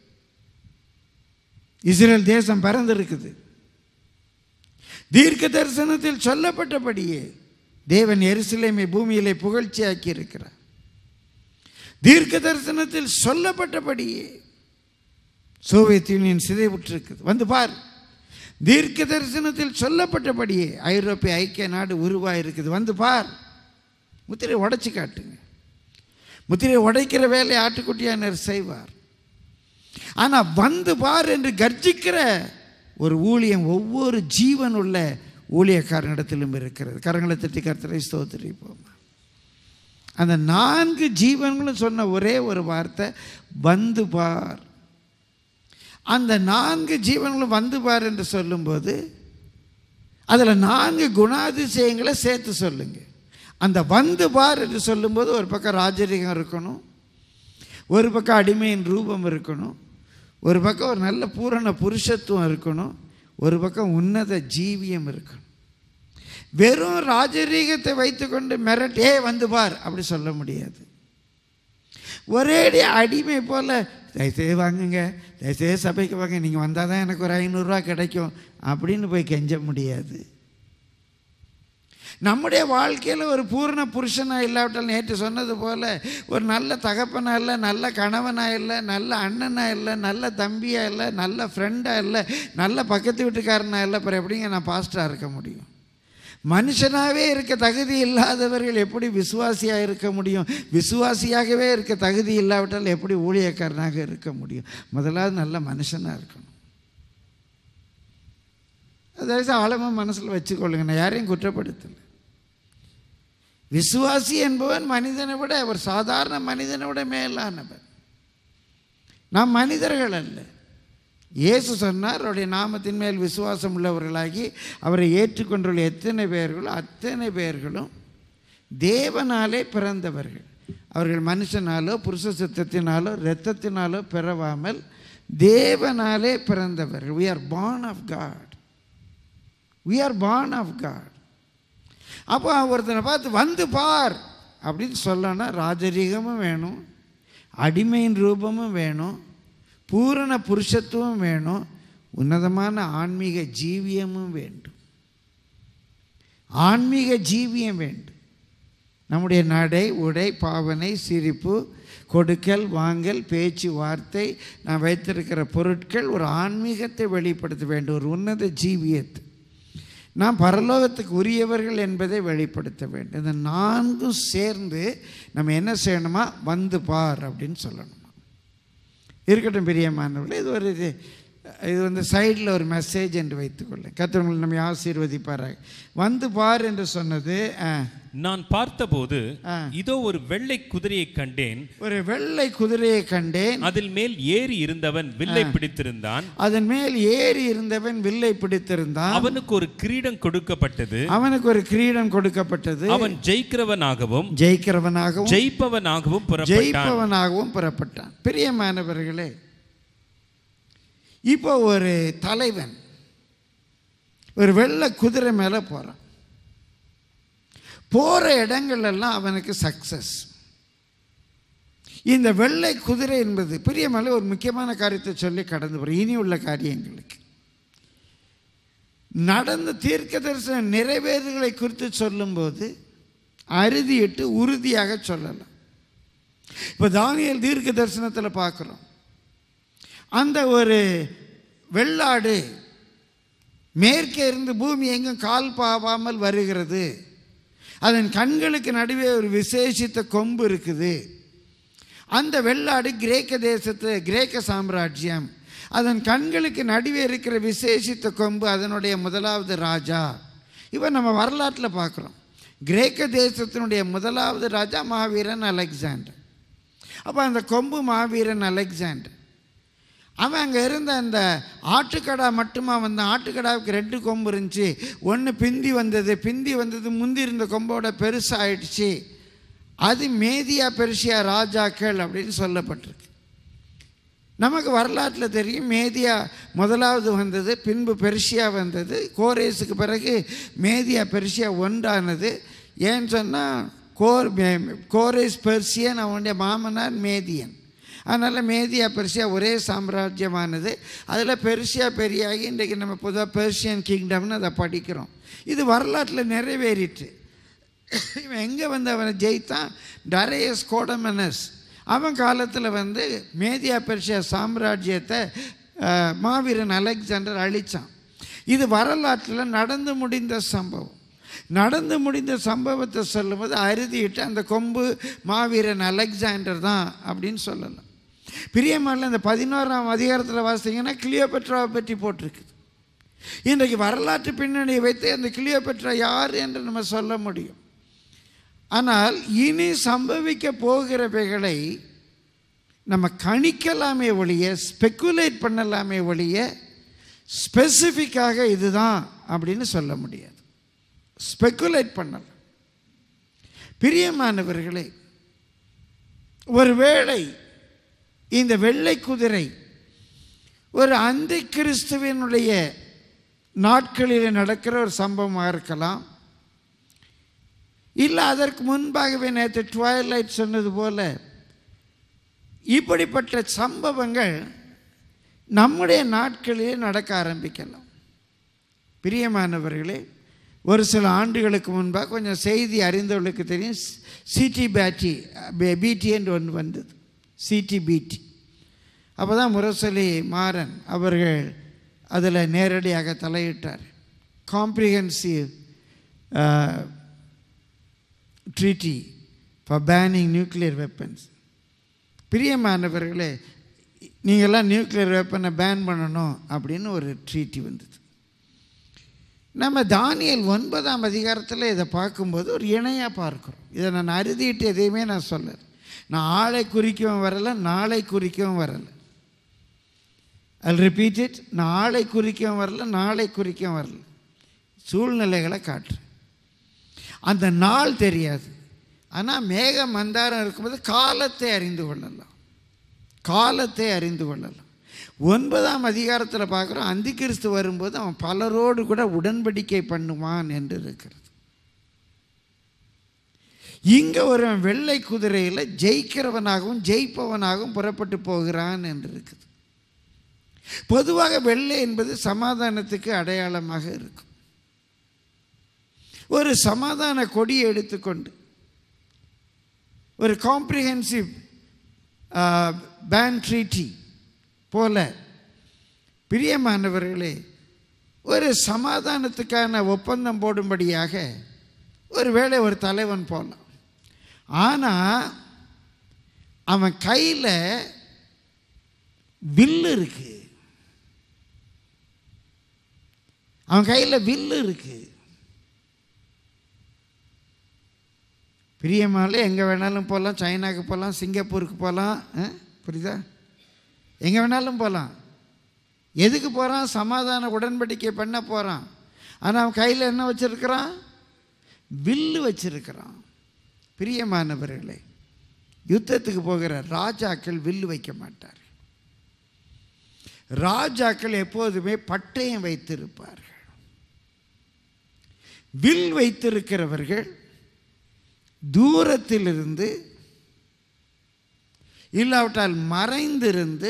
Speaker 1: இஸ்ரேல் தேசம் பறந்திருக்குது தீர்க்க தரிசனத்தில் சொல்லப்பட்டபடியே தேவன் எருசலேமை பூமியிலே புகழ்ச்சியாக்கி இருக்கிறார் தீர்க்க தரிசனத்தில் சொல்லப்பட்டபடியே சோவியத் யூனியன் சிதைவுற்றிருக்குது வந்து பார் தீர்க்க தரிசனத்தில் சொல்லப்பட்டபடியே ஐரோப்பிய ஐக்கிய நாடு உருவாயிருக்குது வந்து பார் முத்திரை உடைச்சு காட்டுங்க முத்திரையை உடைக்கிற வேலையை ஆட்டுக்குட்டியானர் செய்வார் ஆனால் வந்து பார் என்று கர்ஜிக்கிற ஒரு ஊழியம் ஒவ்வொரு ஜீவன் உள்ள ஊழியக்காரனிடத்திலும் இருக்கிறது கரங்களை தட்டி கர்த்தரை ஸ்தோத்திரிப்போம் அந்த நான்கு ஜீவன்களும் சொன்ன ஒரே ஒரு வார்த்தை வந்து பார் அந்த நான்கு ஜீவன்களும் வந்து பார் என்று சொல்லும்போது அதில் நான்கு குணாதிசயங்களை சேர்த்து சொல்லுங்க அந்த வந்து பார் என்று சொல்லும்போது ஒரு பக்கம் ராஜரீகம் இருக்கணும் ஒரு பக்கம் அடிமையின் ரூபம் இருக்கணும் ஒரு பக்கம் ஒரு நல்ல பூரண புருஷத்துவம் இருக்கணும் ஒரு பக்கம் உன்னத ஜீவியம் இருக்கணும் வெறும் ராஜரீகத்தை வைத்துக்கொண்டு மிரட்டி ஏ வந்து பார் அப்படி சொல்ல முடியாது ஒரேடி அடிமை போல் தயவுசெய்து வாங்குங்க தயவுசெய்து சபைக்கு வாங்க நீங்கள் வந்தால் தான் எனக்கு ஒரு ஐநூறுரூவா கிடைக்கும் அப்படின்னு போய் கெஞ்ச முடியாது நம்முடைய வாழ்க்கையில் ஒரு பூரண புருஷனாக இல்லாவிட்டால் நேற்று சொன்னது போல் ஒரு நல்ல தகப்பனாக இல்லை நல்ல கணவனாக இல்லை நல்ல அண்ணனாக இல்லை நல்ல தம்பியாக இல்லை நல்ல ஃப்ரெண்டாக இல்லை நல்ல பக்கத்து வீட்டுக்காரனாக இல்லை அப்புறம் எப்படிங்க நான் பாஸ்டாக இருக்க முடியும் மனுஷனாகவே இருக்க தகுதி இல்லாதவர்கள் எப்படி விசுவாசியாக இருக்க முடியும் விசுவாசியாகவே இருக்க தகுதி இல்லாவிட்டால் எப்படி ஊழியக்காரனாக இருக்க முடியும் முதலாவது நல்ல மனுஷனாக இருக்கணும் அதாவது ஆழமாக மனசில் வச்சுக்கொள்ளுங்க நான் யாரையும் குற்றப்படுத்தலை விசுவாசி என்பவன் மனிதனை விட ஒரு சாதாரண மனிதனை விட மேலானவன் நாம் மனிதர்கள் அல்ல இயேசு சொன்னார் அவருடைய நாமத்தின் மேல் விசுவாசம் உள்ளவர்களாகி அவரை ஏற்றுக்கொண்டுள்ள எத்தனை பேர்களும் அத்தனை பேர்களும் தேவனாலே பிறந்தவர்கள் அவர்கள் மனுஷனாலோ புருஷ சித்தத்தினாலோ இரத்தத்தினாலோ பிறவாமல் தேவனாலே பிறந்தவர்கள் we are born of God we are born of God அப்போ ஒருத்தனை பார்த்து வந்து பார் அப்படின்னு சொல்லனா ராஜரீகமும் வேணும் அடிமையின் ரூபமும் வேணும் பூரண புருஷத்துவம் வேணும் உன்னதமான ஆன்மீக ஜீவியமும் வேண்டும் ஆன்மீக ஜீவியம் வேண்டும் நம்முடைய நடை உடை பாவனை சிரிப்பு கொடுக்கல் வாங்கல் பேச்சு வார்த்தை நான் வைத்திருக்கிற பொருட்கள் ஒரு ஆன்மீகத்தை வெளிப்படுத்த வேண்டும் ஒரு உன்னத ஜீவியத்தை நாம் பரலோகத்துக்கு உரியவர்கள் என்பதை வெளிப்படுத்த வேண்டும் இந்த நான்கும் சேர்ந்து நம்ம என்ன செய்யணுமா வந்து பார் அப்படின்னு சொல்லணுமா இருக்கட்டும் பிரியமானவர்களே இது ஒரு இது இது வந்து சைடில் ஒரு மெசேஜ் என்று வைத்துக்கொள்ளேன் கத்தவங்களை நம்மை ஆசீர்வதிப்பாராக வந்து பார் என்று சொன்னது ஆ,
Speaker 2: நான் பார்த்தபோது
Speaker 1: ஆ.
Speaker 2: இதோ ஒரு வெள்ளை குதிரையை கண்டேன்
Speaker 1: ஒரு வெள்ளை குதிரையை கண்டேன்
Speaker 2: அதில் மேல் ஏறி இருந்தவன் வில்லை பிடித்திருந்தான்
Speaker 1: அதன் மேல் ஏறி இருந்தவன் வில்லை பிடித்திருந்தான்
Speaker 2: அவனுக்கு ஒரு கிரீடம் கொடுக்கப்பட்டது
Speaker 1: அவனுக்கு ஒரு கிரீடம் கொடுக்கப்பட்டது
Speaker 2: அவன் ஜெயிக்கிறவனாகவும்
Speaker 1: ஜெயிக்கிறவனாகவும்
Speaker 2: ஜெயிப்பவனாகவும் புறப்பட்டான்
Speaker 1: ஜெயிப்பவனாகவும் புறப்பட்டான் பிரியமானவர்களே இப்போ ஒரு தலைவன் ஒரு வெள்ளை குதிரை மேலே போகிறான் போகிற இடங்கள்லாம் அவனுக்கு சக்சஸ் இந்த வெள்ளை குதிரை என்பது பிரியமலை ஒரு முக்கியமான காரியத்தை சொல்லி கடந்து போகிறோம் இனி உள்ள காரியங்களுக்கு நடந்த தீர்க்க தரிசன நிறைவேறுகளை குறித்து சொல்லும்போது அறுதியிட்டு உறுதியாக சொல்லலாம் இப்போ தானியல் தீர்க்க தரிசனத்தில் பார்க்குறோம் அந்த ஒரு வெள்ளாடு மேற்கே இருந்து பூமி எங்கும் கால் பாவாமல் வருகிறது அதன் கண்களுக்கு நடுவே ஒரு விசேஷித்த கொம்பு இருக்குது அந்த வெள்ளாடு கிரேக்க தேசத்து கிரேக்க சாம்ராஜ்யம் அதன் கண்களுக்கு நடுவே இருக்கிற விசேஷித்த கொம்பு அதனுடைய முதலாவது ராஜா இவன் நம்ம வரலாற்றில் பார்க்குறோம் கிரேக்க தேசத்தினுடைய முதலாவது ராஜா மாவீரன் அலெக்சாண்டர் அப்போ அந்த கொம்பு மாவீரன் அலெக்சாண்டர் அவன் அங்கே இருந்த அந்த ஆட்டுக்கடா மட்டுமா வந்தான் ஆட்டுக்கடாவுக்கு ரெண்டு கொம்பு இருந்துச்சு ஒன்று பிந்தி வந்தது பிந்தி வந்தது முந்தி இருந்த கொம்போட பெருசாகிடுச்சு அது மேதியா பெருசியா ராஜாக்கள் அப்படின்னு சொல்லப்பட்டிருக்கு நமக்கு வரலாற்றில் தெரியும் மேதியா முதலாவது வந்தது பின்பு பெர்ஷியா வந்தது கோரேஸுக்கு பிறகு மேதியா பெர்ஷியா ஒன்றானது ஏன்னு சொன்னால் கோர் மே- கோரேஸ் பெர்சியன் அவனுடைய மாமனார் மேதியன் அதனால் மேதியா பெர்சியா ஒரே சாம்ராஜ்யமானது அதில் பெர்சியா பெரியாகி இன்றைக்கு நம்ம பொதுவாக பெர்ஷியன் கிங்டம்னு அதை படிக்கிறோம் இது வரலாற்றில் நிறைவேறிட்டு இவன் எங்கே வந்து அவனை ஜெயித்தான் டரேயஸ் கோடமனஸ் அவன் காலத்தில் வந்து மேதியா பெர்ஷியா சாம்ராஜ்யத்தை அஹ், மாவீரன் அலெக்சாண்டர் அழித்தான் இது வரலாற்றில் நடந்து முடிந்த சம்பவம் நடந்து முடிந்த சம்பவத்தை சொல்லும்போது அறுதிட்டு அந்த கொம்பு மாவீரன் அலெக்சாண்டர் தான் அப்படின்னு சொல்லலாம் பிரியமான இந்த பதினோராம் அதிகாரத்தில் வாசித்தீங்கன்னா கிளியோபெட்ராவை பற்றி போட்டிருக்கு இன்றைக்கு வரலாற்று பின்னணியை வைத்து அந்த கிளியோபெட்ரா யார் என்று நம்ம சொல்ல முடியும் ஆனால் இனி சம்பவிக்க போகிறவைகளை நம்ம கணிக்கலாமே ஒழிய ஸ்பெக்குலேட் பண்ணலாமே ஒழிய ஸ்பெசிஃபிக்காக இதுதான் அப்படின்னு சொல்ல முடியாது ஸ்பெக்குலேட் பண்ணலாம் பிரியமானவர்களே ஒருவேளை இந்த வெள்ளை குதிரை ஒரு அந்தி கிறிஸ்துவனுடைய நாட்களில் நடக்கிற ஒரு சம்பவமாக இருக்கலாம் இல்லை அதற்கு முன்பாகவே நேற்று ட்வைலைட் சொன்னது போல இப்படிப்பட்ட சம்பவங்கள் நம்முடைய நாட்களிலே நடக்க ஆரம்பிக்கலாம் பிரியமானவர்களே ஒரு சில ஆண்டுகளுக்கு முன்பாக கொஞ்சம் செய்தி அறிந்தவர்களுக்கு தெரியும் சிடி பேட்டி பிடி என்று ஒன்று வந்தது சிடி பிடி அப்போ தான் முரசொலி மாறன் அவர்கள் அதில் நேரடியாக தலையிட்டார் comprehensive treaty for banning nuclear weapons பிரியமானவர்களே நீங்கள்லாம் நியூக்ளியர் வெப்பனை பேன் பண்ணணும் அப்படின்னு ஒரு ட்ரீட்டி வந்தது நம்ம தானியல் ஒன்பதாம் அதிகாரத்தில் இதை பார்க்கும்போது ஒரு இணையாக பார்க்குறோம் இதை நான் அறுதிட்டு எதையுமே நான் சொல்லலை நான் ஆளை குறிக்கவும் வரலை நாளை குறிக்கவும் வரலை அது ரிப்பீட் இட் நான் ஆளை குறிக்கவும் வரல நாளை குறிக்கவும் வரல சூழ்நிலைகளை காட்டுறேன் அந்த நாள் தெரியாது ஆனால் மேக மந்தாரம் இருக்கும்போது காலத்தை அறிந்து கொள்ளலாம் காலத்தை அறிந்து கொள்ளலாம் ஒன்பதாம் அதிகாரத்தில் பார்க்குறோம் அந்தி கிறிஸ்து வரும்போது அவன் பலரோடு கூட உடன்படிக்கை பண்ணுவான் என்று இருக்கிறது இங்கே ஒரு வெள்ளை குதிரையில் ஜெயிக்கிறவனாகவும் ஜெயிப்பவனாகவும் புறப்பட்டு போகிறான் என்று இருக்குது பொதுவாக வெள்ளை என்பது சமாதானத்துக்கு அடையாளமாக இருக்கும் ஒரு சமாதான கொடியை எடுத்துக்கொண்டு ஒரு காம்ப்ரிஹென்சிவ் பேன் ட்ரீட்டி போல பிரியமானவர்களே ஒரு சமாதானத்துக்கான ஒப்பந்தம் போடும்படியாக ஒருவேளை ஒரு தலைவன் போகலாம் ஆனால் அவன் கையில் வில்லு இருக்கு அவன் கையில் வில்லு இருக்கு பிரியமால எங்கே வேணாலும் போகலாம் சைனாக்கு போகலாம் சிங்கப்பூருக்கு போகலாம் ஆ? புரியுதா எங்கே வேணாலும் போகலாம் எதுக்கு போகிறான் சமாதான உடன்படிக்கை பண்ண போகிறான் ஆனால் அவன் கையில் என்ன வச்சிருக்கிறான் வில்லு வச்சிருக்கிறான் பிரியமானவர்களே யுத்தத்துக்கு போகிற ராஜாக்கள் வில்லு வைக்க மாட்டார் ராஜாக்கள் எப்போதுமே பட்டயம் வைத்திருப்பார்கள் வில் வைத்திருக்கிறவர்கள் தூரத்திலிருந்து இல்லாவிட்டால் மறைந்திருந்து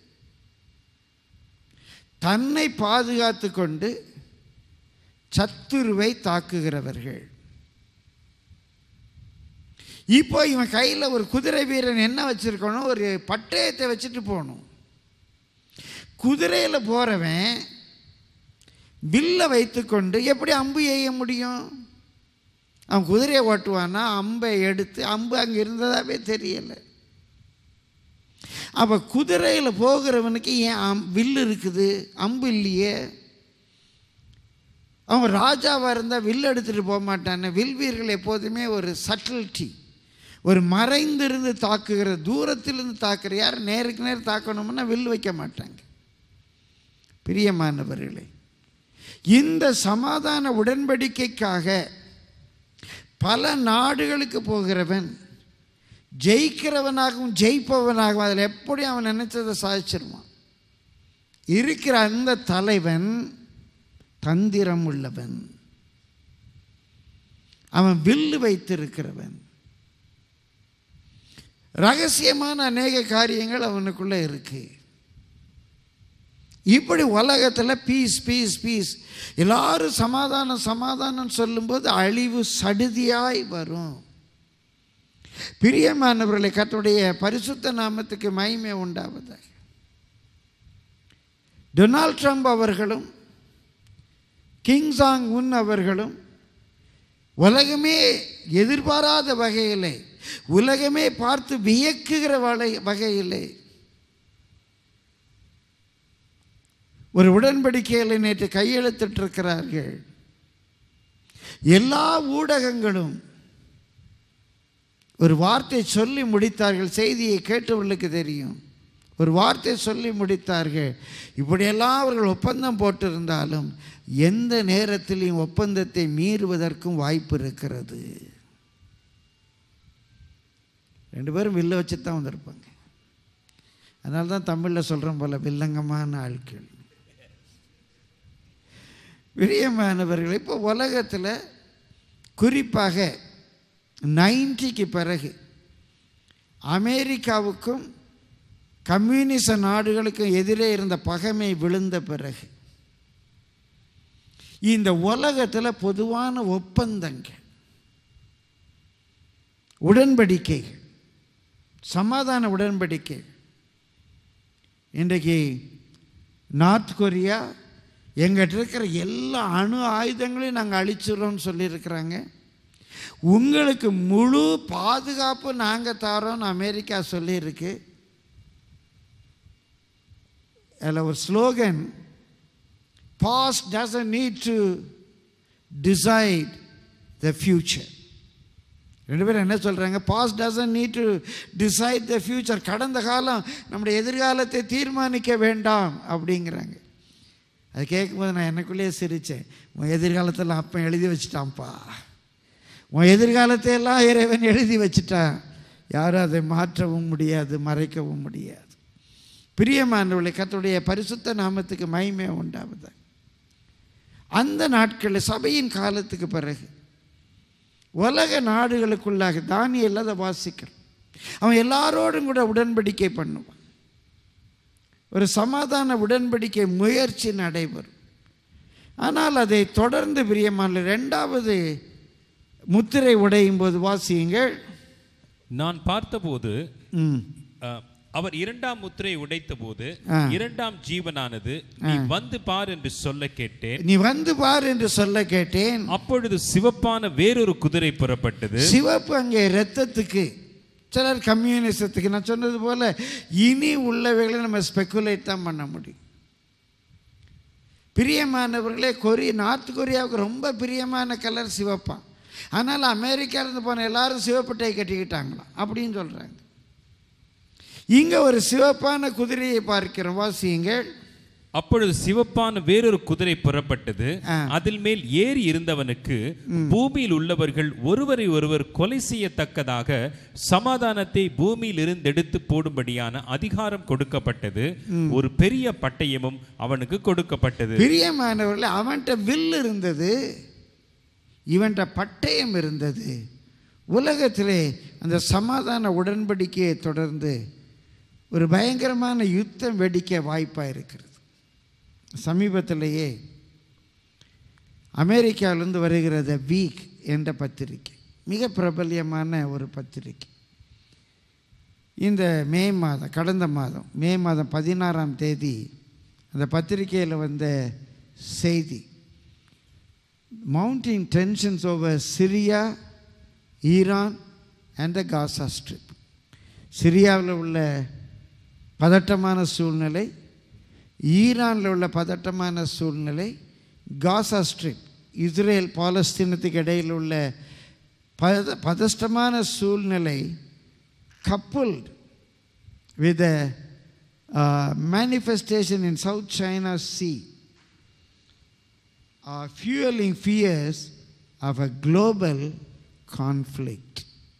Speaker 1: தன்னை பாதுகாத்து கொண்டு சத்துருவை தாக்குகிறவர்கள் இப்போ இவன் கையில் ஒரு குதிரை வீரன் என்ன வச்சிருக்கணும் ஒரு பட்டயத்தை வச்சுட்டு போகணும் குதிரையில் போகிறவன் வில்லை வைத்துக்கொண்டு எப்படி அம்பு எய்ய முடியும் அவன் குதிரையை ஓட்டுவானா அம்பை எடுத்து அம்பு அங்கே இருந்ததாவே தெரியலை அப்போ குதிரையில் போகிறவனுக்கு ஏன் அம் வில்லு இருக்குது அம்பு இல்லையே அவன் ராஜாவாக இருந்தால் வில் எடுத்துகிட்டு போக மாட்டானே வில் வீரர்கள் எப்போதுமே ஒரு சட்டில்ட்டி ஒரு மறைந்திருந்து தாக்குகிற தூரத்திலிருந்து தாக்குற யார் நேருக்கு நேர் தாக்கணும்னா வில் வைக்க மாட்டாங்க பிரியமானவர்களே இந்த சமாதான உடன்படிக்கைக்காக பல நாடுகளுக்கு போகிறவன் ஜெயிக்கிறவனாகவும் ஜெயிப்பவனாகவும் அதில் எப்படி அவன் நினைச்சதை சாதிச்சிருவான் இருக்கிற அந்த தலைவன் தந்திரம் உள்ளவன் அவன் வில்லு வைத்திருக்கிறவன் ரகசியமான அநேக காரியங்கள் அவனுக்குள்ளே இருக்கு இப்படி உலகத்தில் பீஸ் பீஸ் பீஸ் எல்லாரும் சமாதானம் சமாதானம் சொல்லும்போது அழிவு சடுதியாய் வரும் பிரியமானவர்களை கர்த்தருடைய பரிசுத்த நாமத்துக்கு மகிமை உண்டாவதாக டொனால்ட் ட்ரம்ப் அவர்களும் கிங் சாங் உன் அவர்களும் உலகமே எதிர்பாராத வகையிலே உலகமே பார்த்து வியக்குகிற வகை வகையிலே ஒரு உடன்படிக்கையில் நேற்று கையெழுத்திட்டிருக்கிறார்கள் எல்லா ஊடகங்களும் ஒரு வார்த்தை சொல்லி முடித்தார்கள் செய்தியை கேட்டவர்களுக்கு தெரியும் ஒரு வார்த்தை சொல்லி முடித்தார்கள் இப்படியெல்லாம் அவர்கள் ஒப்பந்தம் போட்டிருந்தாலும் எந்த நேரத்திலையும் ஒப்பந்தத்தை மீறுவதற்கும் வாய்ப்பு இருக்கிறது ரெண்டு பேரும் வில்ல வச்சு தான் வந்திருப்பாங்க அதனால தான் தமிழில் சொல்கிறோம் போல வில்லங்கமான ஆட்கள் பிரியமானவர்கள் இப்போ உலகத்தில் குறிப்பாக நைன்டிக்கு பிறகு அமெரிக்காவுக்கும் கம்யூனிச நாடுகளுக்கும் எதிரே இருந்த பகைமை விழுந்த பிறகு இந்த உலகத்தில் பொதுவான ஒப்பந்தங்கள் உடன்படிக்கைகள் சமாதான உடன்படிக்கை இன்றைக்கு நார்த் கொரியா எங்கிட்ட இருக்கிற எல்லா அணு ஆயுதங்களையும் நாங்கள் அழிச்சிடுறோம்னு சொல்லியிருக்கிறாங்க உங்களுக்கு முழு பாதுகாப்பு நாங்கள் தரோம்னு அமெரிக்கா சொல்லியிருக்கு அதில் ஒரு slogan past doesn't need to decide the future ரெண்டு பேரும் என்ன சொல்கிறாங்க past doesn't need to decide the future கடந்த காலம் நம்முடைய எதிர்காலத்தை தீர்மானிக்க வேண்டாம் அப்படிங்கிறாங்க அது கேட்கும்போது நான் எனக்குள்ளேயே சிரித்தேன் உன் எதிர்காலத்தில் அப்பன் எழுதி வச்சிட்டான்ப்பா உன் எதிர்காலத்தை எல்லாம் இறைவன் எழுதி வச்சிட்டான் யாரும் அதை மாற்றவும் முடியாது மறைக்கவும் முடியாது பிரியமானவர்களை கத்துடைய பரிசுத்த நாமத்துக்கு மகிமை உண்டாவது அந்த நாட்களில் சபையின் காலத்துக்கு பிறகு உலக நாடுகளுக்குள்ளாக தானியல் அதை வாசிக்கிறான் அவன் எல்லாரோடும் கூட உடன்படிக்கை பண்ணுவான் ஒரு சமாதான உடன்படிக்கை முயற்சி நடைபெறும் ஆனால் அதை தொடர்ந்து பிரியமான ரெண்டாவது முத்திரை உடையும் போது வாசியுங்கள்
Speaker 2: நான் பார்த்தபோது
Speaker 1: ம்
Speaker 2: அஹ், அவர் இரண்டாம் முத்திரை உடைத்தபோது
Speaker 1: ஆ.
Speaker 2: இரண்டாம் ஜீவனானது நீ வந்து பார் என்று சொல்ல கேட்டேன்
Speaker 1: நீ வந்து பார் என்று சொல்ல கேட்டேன்
Speaker 2: அப்பொழுது சிவப்பான வேறொரு குதிரை புறப்பட்டது
Speaker 1: சிவப்பு அங்கே இரத்தத்துக்கு சிலர் கம்யூனிசத்துக்கு நான் சொன்னது போல இனி உள்ளவைகளை நம்ம ஸ்பெக்குலேட் தான் பண்ண முடியும் பிரியமானவர்களே கொரி நார்த் கொரியாவுக்கு ரொம்ப பிரியமான கலர் சிவப்பான் ஆனால் அமெரிக்காவிலிருந்து போன எல்லாரும் சிவப்பு டை கட்டிக்கிட்டாங்களாம் அப்படின்னு சொல்கிறாங்க இங்கே ஒரு சிவப்பான குதிரையை பார்க்கிறோம் வாசியுங்கள்
Speaker 2: அப்பொழுது சிவப்பான வேறொரு குதிரை புறப்பட்டது
Speaker 1: ஆ.
Speaker 2: அதில் மேல் ஏறி இருந்தவனுக்கு பூமியில் உள்ளவர்கள் ஒருவரை ஒருவர் கொலை செய்யத்தக்கதாக சமாதானத்தை பூமியில் இருந்து எடுத்து போடும்படியான அதிகாரம் கொடுக்கப்பட்டது ஒரு பெரிய பட்டயமும் அவனுக்கு கொடுக்கப்பட்டது
Speaker 1: பிரியமானவர்களே அவன்கிட்ட வில் இருந்தது இவன்கிட்ட பட்டயம் இருந்தது உலகத்திலே அந்த சமாதான உடன்படிக்கையை தொடர்ந்து ஒரு பயங்கரமான யுத்தம் வெடிக்க வாய்ப்பாக இருக்கிறது சமீபத்திலேயே அமெரிக்காவிலிருந்து வருகிற வீக் என்ற பத்திரிகை மிக பிரபல்யமான ஒரு பத்திரிகை இந்த மே மாதம் கடந்த மாதம் மே மாதம் பதினாறாம் தேதி அந்த பத்திரிகையில் வந்த செய்தி mounting tensions over Syria, Iran and the Gaza Strip. சிரியாவில் உள்ள பதட்டமான சூழ்நிலை ஈரானில் உள்ள பதட்டமான சூழ்நிலை காசா ஸ்ட்ரிப் இஸ்ரேல் பாலஸ்தீனத்துக்கு இடையில் உள்ள பத பதஷ்டமான சூழ்நிலை coupled with a uh, manifestation in South China Sea are fueling fears of a global conflict.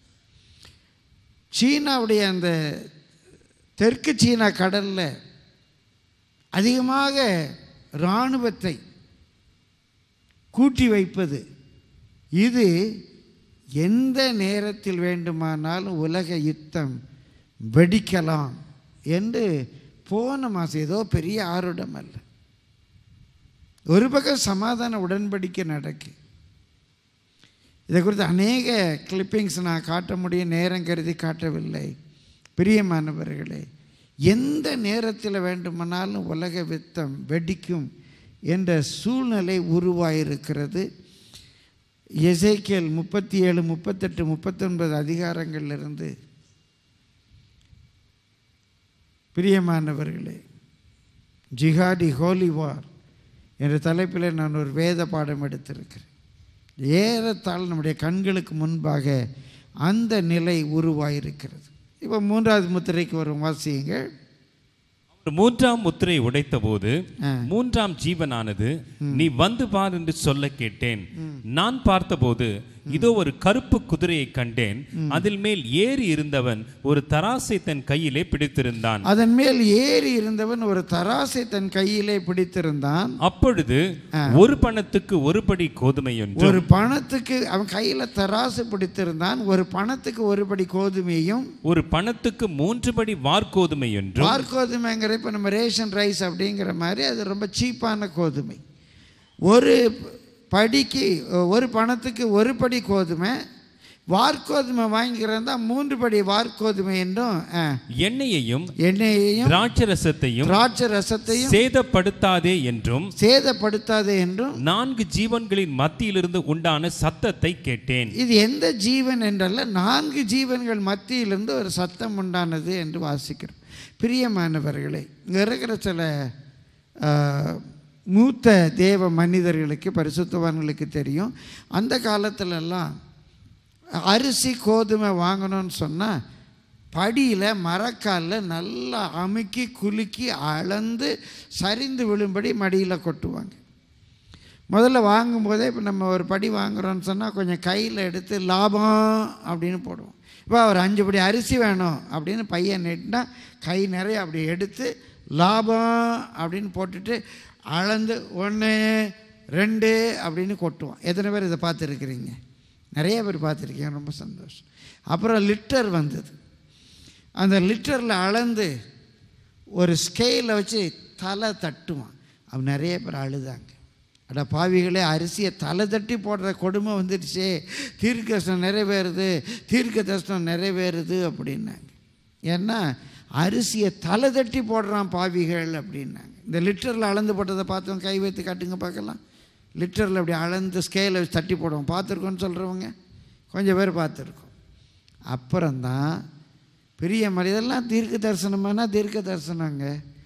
Speaker 1: சீனாவுடைய அந்த தெற்கு சீனா கடலில் அதிகமாக இராணுவத்தை கூட்டி வைப்பது இது எந்த நேரத்தில் வேண்டுமானாலும் உலக யுத்தம் வெடிக்கலாம் என்று போன மாதம் ஏதோ பெரிய ஆருடம் அல்ல ஒரு பக்கம் சமாதான உடன்படிக்கை நடக்கு இதை குறித்து அநேக கிளிப்பிங்ஸ் நான் காட்ட முடியும் நேரம் கருதி காட்டவில்லை பிரியமானவர்களே எந்த நேரத்தில் வேண்டுமானாலும் உலக யுத்தம் வெடிக்கும் என்ற சூழ்நிலை உருவாயிருக்கிறது எசேக்கியல் முப்பத்தி ஏழு முப்பத்தெட்டு முப்பத்தொன்பது அதிகாரங்கள்லேருந்து பிரியமானவர்களே ஜிஹாடி ஹோலி வார் என்ற தலைப்பில் நான் ஒரு வேத பாடம் எடுத்திருக்கிறேன் ஏறத்தாழ நம்முடைய கண்களுக்கு முன்பாக அந்த நிலை உருவாயிருக்கிறது இப்போ மூன்றாவது முத்திரைக்கு வரும் வாசியுங்கள்
Speaker 2: அவர் மூன்றாம் முத்திரை உடைத்தபோது
Speaker 1: ஆ.
Speaker 2: மூன்றாம் ஜீவனானது நீ வந்து பார் என்று சொல்ல கேட்டேன் நான் பார்த்தபோது இதோ ஒரு கருப்பு குதிரையை கண்டேன் அதில் மேல் ஏறி இருந்தவன் ஒரு தராசை தன் கையிலே பிடித்திருந்தான்
Speaker 1: அதன் மேல் ஏறி இருந்தவன் ஒரு தராசை தன் கையிலே பிடித்திருந்தான்
Speaker 2: அப்பொழுது ஒரு பணத்துக்கு ஒரு படி கோதுமை என்றும்
Speaker 1: ஒரு பணத்துக்கு அவன் கையில் தராசு பிடித்திருந்தான் ஒரு பணத்துக்கு ஒரு படி கோதுமையும்
Speaker 2: ஒரு பணத்துக்கு மூன்று படி வார்கோதுமை என்றும்
Speaker 1: வார்கோதுமைங்கிற இப்போ நம்ம ரேஷன் ரைஸ் அப்படிங்கிற மாதிரி அது ரொம்ப சீப்பான கோதுமை ஒரு படிக்கு ஒரு பணத்துக்கு ஒரு படி கோதுமை வார்கோதுமை வாங்கிக்கிறதா மூன்று படி வார்கோதுமை என்றும் ஆ,
Speaker 2: எண்ணெயையும்
Speaker 1: எண்ணெயையும்
Speaker 2: திராட்சரசத்தையும்
Speaker 1: திராட்சை ரசத்தையும்
Speaker 2: சேதப்படுத்தாதே என்றும்
Speaker 1: சேதப்படுத்தாதே என்றும்
Speaker 2: நான்கு ஜீவன்களின் மத்தியிலிருந்து உண்டான சத்தத்தை கேட்டேன்
Speaker 1: இது எந்த ஜீவன் என்றல்ல நான்கு ஜீவன்கள் மத்தியிலிருந்து ஒரு சத்தம் உண்டானது என்று வாசிக்கிறோம் பிரியமானவர்களே இங்கே இருக்கிற சில ஆ, மூத்த தேவ மனிதர்களுக்கு பரிசுத்தவான்களுக்கு தெரியும் அந்த காலத்துலலாம் அரிசி கோதுமை வாங்கணும்னு சொன்னால் படியில் மரக்காலில் நல்லா அமுக்கி குலுக்கி அளந்து சரிந்து விழும்படி மடியில் கொட்டுவாங்க முதல்ல வாங்கும்போதே இப்போ நம்ம ஒரு படி வாங்குறோம்னு சொன்னால் கொஞ்சம் கையில் எடுத்து லாபம் அப்படின்னு போடுவோம் இப்போ ஒரு அஞ்சு படி அரிசி வேணும் அப்படின்னு பையன் நெட்டினா கை நிறைய அப்படி எடுத்து லாபம் அப்படின்னு போட்டுட்டு அளந்து ஒன்று ரெண்டு அப்படின்னு கொட்டுவான் எத்தனை பேர் இதை பார்த்துருக்குறீங்க நிறைய பேர் பார்த்துருக்கீங்க ரொம்ப சந்தோஷம் அப்புறம் லிட்டர் வந்தது அந்த லிட்டரில் அளந்து ஒரு ஸ்கேலை வச்சு தலை தட்டுவான் அவன் நிறைய பேர் அழுதாங்க அட பாவிகளே அரிசியை தலை தட்டி போடுற கொடுமை வந்துடுச்சே தீர்க்கதர்சனம் நிறைவேறுது தீர்க்க தரிசனம் நிறைவேறுது அப்படின்னாங்க ஏன்னா அரிசியை தலை தட்டி போடுறான் பாவிகள் அப்படின்னாங்க இந்த லிட்டரில் அளந்து போட்டதை பார்த்தவங்க கை வைத்து காட்டுங்க பார்க்கலாம் லிட்டரில் அப்படி அளந்து ஸ்கேலை வச்சு தட்டி போடுவோம் பார்த்துருக்கோன்னு சொல்கிறவங்க கொஞ்சம் பேர் பார்த்துருக்கோம் அப்புறம்தான் பெரிய மலை இதெல்லாம் தீர்க்க தரிசனமானா தீர்க்க தரிசனங்க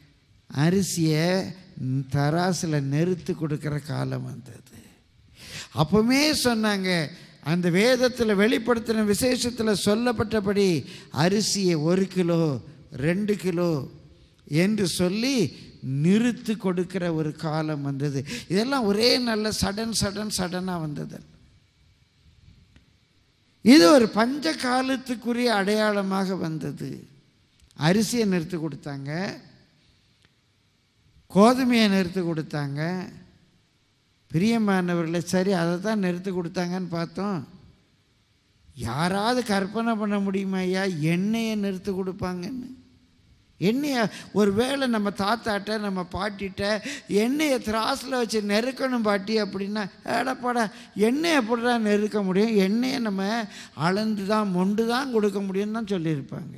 Speaker 1: அரிசியை தராசில் நெருத்து கொடுக்குற காலம் வந்தது அப்பவுமே சொன்னாங்க அந்த வேதத்தில் வெளிப்படுத்தின விசேஷத்தில் சொல்லப்பட்டபடி அரிசியை ஒரு கிலோ ரெண்டு கிலோ என்று சொல்லி நிறுத்து கொடுக்கிற ஒரு காலம் வந்தது இதெல்லாம் ஒரே நல்ல சடன் சடன் சடனாக வந்தது இது ஒரு பஞ்ச காலத்துக்குரிய அடையாளமாக வந்தது அரிசியை நிறுத்து கொடுத்தாங்க கோதுமையை நிறுத்து கொடுத்தாங்க பிரியமானவர்களை சரி அதை தான் நிறுத்து கொடுத்தாங்கன்னு பார்த்தோம் யாராவது கற்பனை பண்ண முடியுமா ஐயா எண்ணெயை நிறுத்து கொடுப்பாங்கன்னு எண்ணெயை ஒரு வேளை நம்ம தாத்தாட்ட நம்ம பாட்டிட்ட எண்ணெயை திராசில் வச்சு நெருக்கணும் பாட்டி அப்படின்னா ஏடப்பாடா எண்ணெயை எப்படிடா நெருக்க முடியும் எண்ணெயை நம்ம அளந்து தான் மொண்டு தான் கொடுக்க முடியும்னு தான் சொல்லியிருப்பாங்க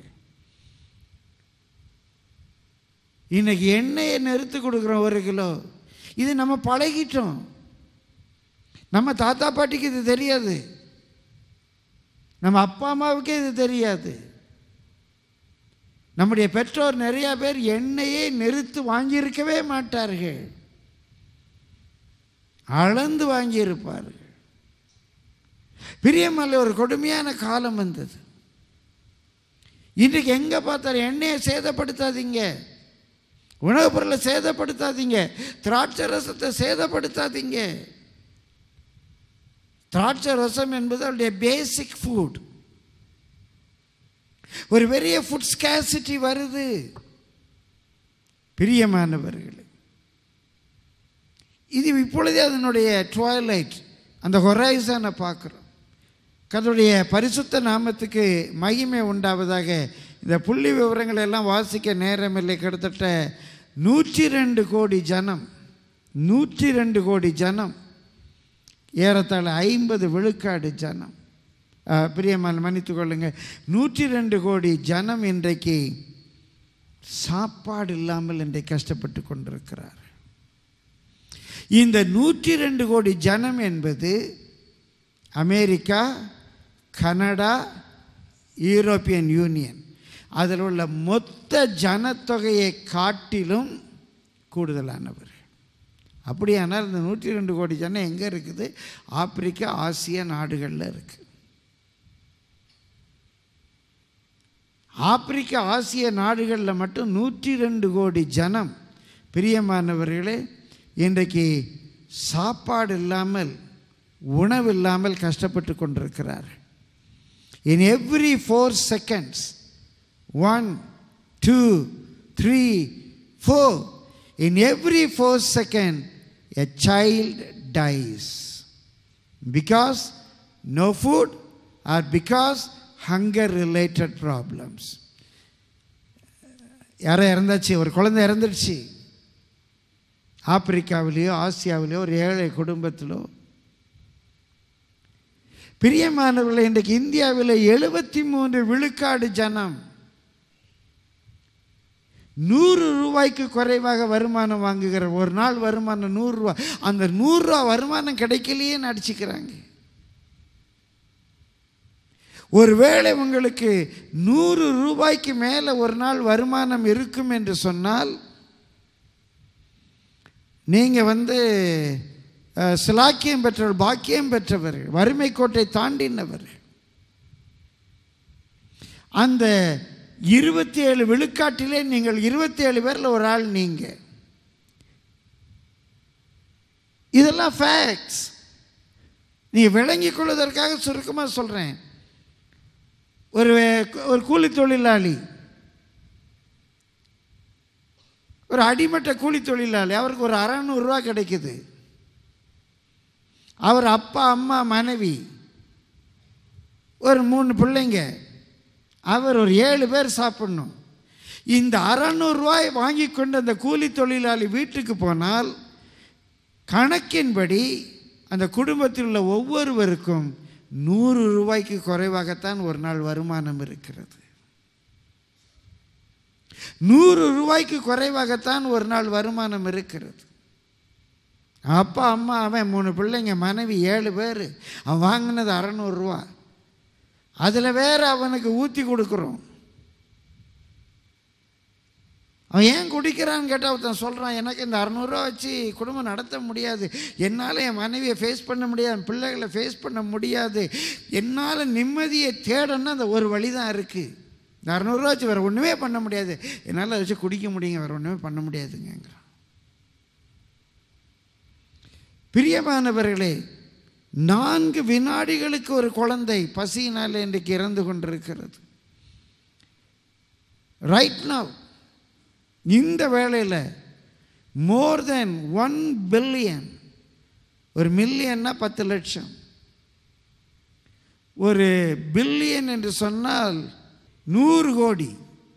Speaker 1: இன்னைக்கு எண்ணெயை நிறுத்து கொடுக்குறோம் ஒரு கிலோ இது நம்ம பழகிட்டோம் நம்ம தாத்தா பாட்டிக்கு இது தெரியாது நம்ம அப்பா அம்மாவுக்கே இது தெரியாது நம்முடைய பெற்றோர் நிறைய பேர் எண்ணெயை நிறுத்து வாங்கியிருக்கவே மாட்டார்கள் அளந்து வாங்கியிருப்பார்கள் பிரியமல்ல ஒரு கொடுமையான காலம் வந்தது இன்றைக்கு எங்கே பார்த்தாலும் எண்ணெயை சேதப்படுத்தாதீங்க உணவுப் பொருளை சேதப்படுத்தாதீங்க திராட்சை ரசத்தை சேதப்படுத்தாதீங்க திராட்சை ரசம் என்பது அவருடைய பேசிக் ஃபுட் ஒரு பெரிய ஃபுட் ஸ்கேசிட்டி வருது பிரியமானவர்களே இது இப்பொழுதே அதனுடைய ட்வாய்லைட் அந்த ஹொரைசனை பார்க்குறோம் கர்த்தருடைய பரிசுத்த நாமத்துக்கு மகிமை உண்டாவதாக இந்த புள்ளி விவரங்களை எல்லாம் வாசிக்க நேரமில்லை கிட்டத்தட்ட நூற்றி ரெண்டு கோடி ஜனம் நூற்றி ரெண்டு கோடி ஜனம் ஏறத்தாழ ஐம்பது விழுக்காடு ஜனம் அஹ், பிரியமான மன்னித்துக் கொள்ளுங்க நூற்றி ரெண்டு கோடி ஜனம் இன்றைக்கு சாப்பாடு இல்லாமல் இன்றைக்கு கஷ்டப்பட்டு கொண்டிருக்கிறார் இந்த நூற்றி ரெண்டு கோடி ஜனம் என்பது அமெரிக்கா கனடா யூரோப்பியன் யூனியன் அதில் உள்ள மொத்த ஜனத்தொகையை காட்டிலும் கூடுதலானவர்கள் அப்படியானால் இந்த நூற்றி ரெண்டு கோடி ஜனம் எங்கே இருக்குது ஆப்பிரிக்கா ஆசிய நாடுகளில் இருக்குது ஆப்பிரிக்கா ஆசிய நாடுகளில் மட்டும் நூற்றி ரெண்டு கோடி ஜனம் பிரியமானவர்களே இன்றைக்கு சாப்பாடு இல்லாமல் உணவு இல்லாமல் கஷ்டப்பட்டு கொண்டிருக்கிறார் in every four seconds one two three four in every four second a child dies because no food or because hunger related problems யாரோ இறந்தாச்சு ஒரு குழந்தை இறந்துடுச்சு ஆப்பிரிக்காவிலேயோ ஆசியாவிலேயோ ஒரு ஏழை குடும்பத்திலோ பிரியமானவர்களை இன்றைக்கு இந்தியாவில் எழுபத்தி மூன்று விழுக்காடு ஜனம் நூறு ரூபாய்க்கு குறைவாக வருமானம் வாங்குகிற ஒரு நாள் வருமானம் நூறுரூவா அந்த நூறுரூவா வருமானம் கிடைக்கலையே நடிச்சுக்கிறாங்க ஒருவேளை உங்களுக்கு நூறு ரூபாய்க்கு மேலே ஒரு நாள் வருமானம் இருக்கும் என்று சொன்னால் நீங்கள் வந்து அஹ், சிலாக்கியம் பெற்றவர் பாக்கியம் பெற்றவர்கள் வறுமை கோட்டை தாண்டினவர்கள் அந்த இருபத்தி ஏழு விழுக்காட்டிலே நீங்கள் இருபத்தி ஏழு பேரில் ஒரு ஆள் நீங்கள் இதெல்லாம் ஃபேக்ட்ஸ் நீ விளங்கிக் கொள்வதற்காக சுருக்கமாக சொல்கிறேன் ஒரு ஒரு கூலி தொழிலாளி ஒரு அடிமட்ட கூலி தொழிலாளி அவருக்கு ஒரு அறநூறுரூவா கிடைக்குது அவர் அப்பா அம்மா மனைவி ஒரு மூணு பிள்ளைங்க அவர் ஒரு ஏழு பேர் சாப்பிடணும் இந்த அறநூறுரூவாய் வாங்கி கொண்டு அந்த கூலி தொழிலாளி வீட்டுக்கு போனால் கணக்கின்படி அந்த குடும்பத்தில் உள்ள ஒவ்வொருவருக்கும் நூறு ரூபாய்க்கு குறைவாகத்தான் ஒரு நாள் வருமானம் இருக்கிறது நூறு ரூபாய்க்கு குறைவாகத்தான் ஒரு நாள் வருமானம் இருக்கிறது அப்பா அம்மா அவன் மூணு பிள்ளைங்க மனைவி ஏழு பேர் அவன் வாங்கினது அறநூறுரூவா அதில் வேற அவனுக்கு ஊற்றி கொடுக்குறோம் அவன் ஏன் குடிக்கிறான்னு கேட்டால் ஒருத்தன் சொல்கிறான் எனக்கு இந்த அறநூறுவா வச்சு குடும்பம் நடத்த முடியாது என்னால் என் மனைவியை ஃபேஸ் பண்ண முடியாது என் பிள்ளைகளை ஃபேஸ் பண்ண முடியாது என்னால் நிம்மதியை தேடணும்னா அந்த ஒரு வழி தான் இருக்குது இந்த அறநூறுவா வச்சு வேறு ஒன்றுமே பண்ண முடியாது என்னால் அதை வச்சு குடிக்க முடியுங்க வேறு ஒன்றுமே பண்ண முடியாதுங்கிறான் பிரியமானவர்களே நான்கு வினாடிகளுக்கு ஒரு குழந்தை பசியினால் இன்றைக்கு இறந்து கொண்டிருக்கிறது ரைட் நவ் இந்த வேளையில் மோர் தென் ஒன் பில்லியன் ஒரு மில்லியன்னா பத்து லட்சம் ஒரு பில்லியன் என்று சொன்னால் நூறு கோடி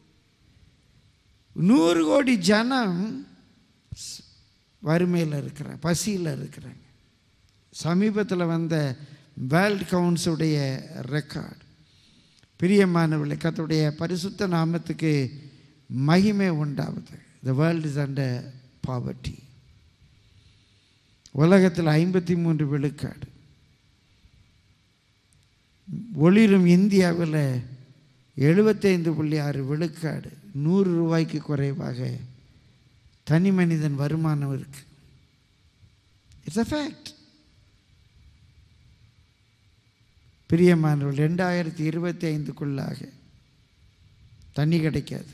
Speaker 1: நூறு கோடி ஜனம் வறுமையில் இருக்கிறாங்க பசியில் இருக்கிறாங்க சமீபத்தில் வந்த வேர்ல்ட் கவுன்ஸுடைய ரெக்கார்டு பிரியமானவர்களே கர்த்தருடைய பரிசுத்த நாமத்துக்கு மகிமை உண்டாவது the world is under poverty உலகத்தில் ஐம்பத்தி மூன்று விழுக்காடு ஒளிரும் இந்தியாவில் எழுபத்தைந்து புள்ளி ஆறு விழுக்காடு நூறு ரூபாய்க்கு குறைவாக தனி மனிதன் வருமானம் இருக்கு இட்ஸ் அ ஃபேக்ட் பிரியமானவர்கள் ரெண்டாயிரத்தி இருபத்தி ஐந்துக்குள்ளாக தண்ணி கிடைக்காது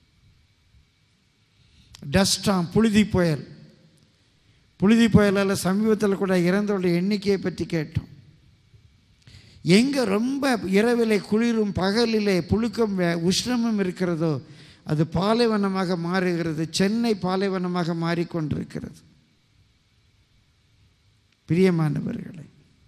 Speaker 1: டஸ்டாம் புழுதி புயல் புழுதி புயலால் சமீபத்தில் கூட இறந்தவருடைய எண்ணிக்கையை பற்றி கேட்டோம் எங்கே ரொம்ப இரவிலே குளிரும் பகலிலே புழுக்கம் வே- உஷ்ணமும் இருக்கிறதோ அது பாலைவனமாக மாறுகிறது சென்னை பாலைவனமாக மாறிக்கொண்டிருக்கிறது பிரியமானவர்களே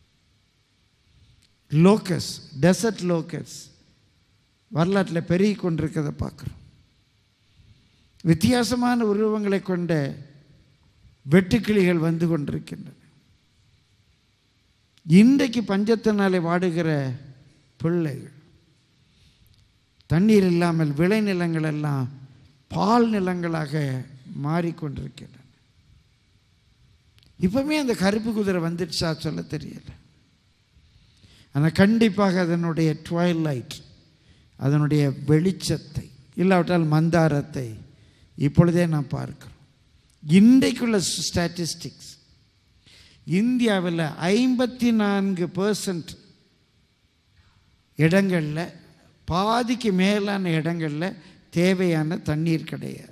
Speaker 1: லோக்கஸ் டெசர்ட் லோக்கஸ் வரலாற்றில் பெருகி கொண்டிருக்கிறத பார்க்குறோம் வித்தியாசமான உருவங்களை கொண்ட வெட்டுக்கிளிகள் வந்து கொண்டிருக்கின்றன இன்றைக்கு பஞ்சத்தினாலே வாடுகிற பிள்ளைகள் தண்ணீர் இல்லாமல் விளைநிலங்கள் எல்லாம் பால் நிலங்களாக மாறிக்கொண்டிருக்கின்றன இப்பவுமே அந்த கருப்பு குதிரை வந்துடுச்சா சொல்ல தெரியல ஆனால் கண்டிப்பாக அதனுடைய ட்வைலைட் அதனுடைய வெளிச்சத்தை இல்லாவிட்டால் மந்தாரத்தை இப்பொழுதே நாம் பார்க்கிறோம் இன்றைக்குள்ள ஸ்டாட்டிஸ்டிக்ஸ் இந்தியாவில் ஐம்பத்தி நான்கு பர்சன்ட் இடங்களில் பாதிக்கு மேலான இடங்களில் தேவையான தண்ணீர் கிடையாது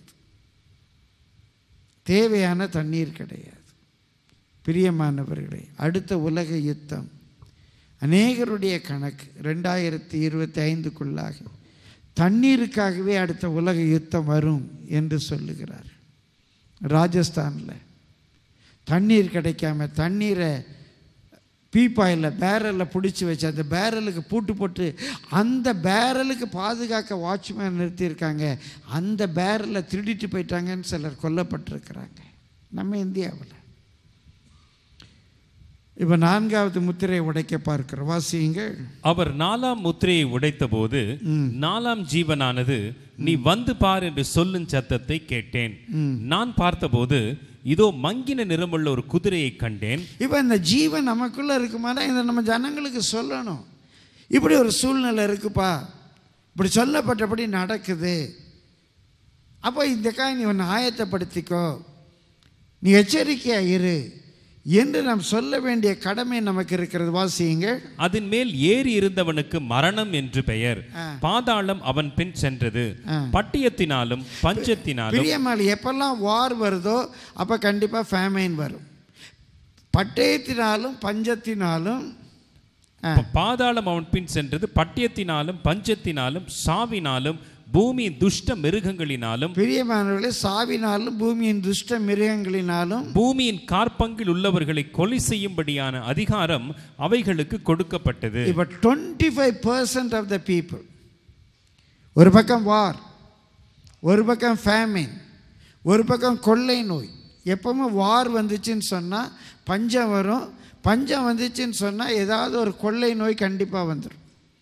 Speaker 1: தேவையான தண்ணீர் கிடையாது பிரியமானவர்களே அடுத்த உலக யுத்தம் அநேகருடைய கணக்கு ரெண்டாயிரத்தி இருபத்தி ஐந்துக்குள்ளாக தண்ணீருக்காகவே அடுத்த உலக யுத்தம் வரும் என்று சொல்லுகிறார் ராஜஸ்தானில் தண்ணீர் கிடைக்காம தண்ணீரை பீப்பாயில் பேரலில் பிடிச்சி வச்சு அந்த பேரலுக்கு பூட்டு போட்டு அந்த பேரலுக்கு பாதுகாக்க வாட்ச்மேன் நிறுத்தியிருக்காங்க அந்த பேரலை திருடிட்டு போயிட்டாங்கன்னு சிலர் கொல்லப்பட்டிருக்கிறாங்க நம்ம இந்தியாவில் இப்போ நான்காவது முத்திரை உடைக்க பார்க்கிறோம் வாசியுங்கள்
Speaker 2: அவர் நாலாம் முத்திரையை உடைத்தபோது நாலாம் ஜீவனானது நீ வந்து பார் என்று சொல்லும் சத்தத்தை கேட்டேன் நான் பார்த்தபோது இதோ மங்கின நிறமுள்ள ஒரு குதிரையை கண்டேன்
Speaker 1: இப்போ இந்த ஜீவன் நமக்குள்ளே இருக்குமானா இதை நம்ம ஜனங்களுக்கு சொல்லணும் இப்படி ஒரு சூழ்நிலை இருக்குப்பா இப்படி சொல்லப்பட்டபடி நடக்குது அப்போ இந்த காய் நீ ஒன்று ஆயத்தப்படுத்திக்கோ நீ எச்சரிக்கையாக இரு என்று நாம் சொல்ல வேண்டிய கடமை நமக்கு இருக்கிறது வாசியுங்கள்
Speaker 2: அதன் மேல் ஏறி இருந்தவனுக்கு மரணம் என்று பெயர்
Speaker 1: ஆ.
Speaker 2: பாதாளம் அவன் பின் சென்றது
Speaker 1: ஆ.
Speaker 2: பட்டியத்தினாலும் பஞ்சத்தினாலும்
Speaker 1: பிரியமாள் எப்பெல்லாம் வார் வருதோ அப்போ கண்டிப்பாக ஃபேமைன் வரும் பட்டயத்தினாலும் பஞ்சத்தினாலும் ஆ,
Speaker 2: பாதாளம் அவன் பின் சென்றது பட்டியத்தினாலும் பஞ்சத்தினாலும் சாவினாலும் பூமி துஷ்ட மிருகங்களினாலும்
Speaker 1: பிரியமானவர்களே சாவினாலும் பூமியின் துஷ்ட மிருகங்களினாலும்
Speaker 2: பூமியின் கார்பங்கில் உள்ளவர்களை கொலை செய்யும்படியான அதிகாரம் அவைகளுக்கு கொடுக்கப்பட்டது
Speaker 1: இப்போ twenty five percent of the people ஒரு பக்கம் வார் ஒரு பக்கம் ஃபேமின் ஒரு பக்கம் கொள்ளை நோய் எப்பவுமே வார் வந்துச்சுன்னு சொன்னால் பஞ்சம் வரும் பஞ்சம் வந்துச்சுன்னு சொன்னால் ஏதாவது ஒரு கொள்ளை நோய் கண்டிப்பாக வந்துடும்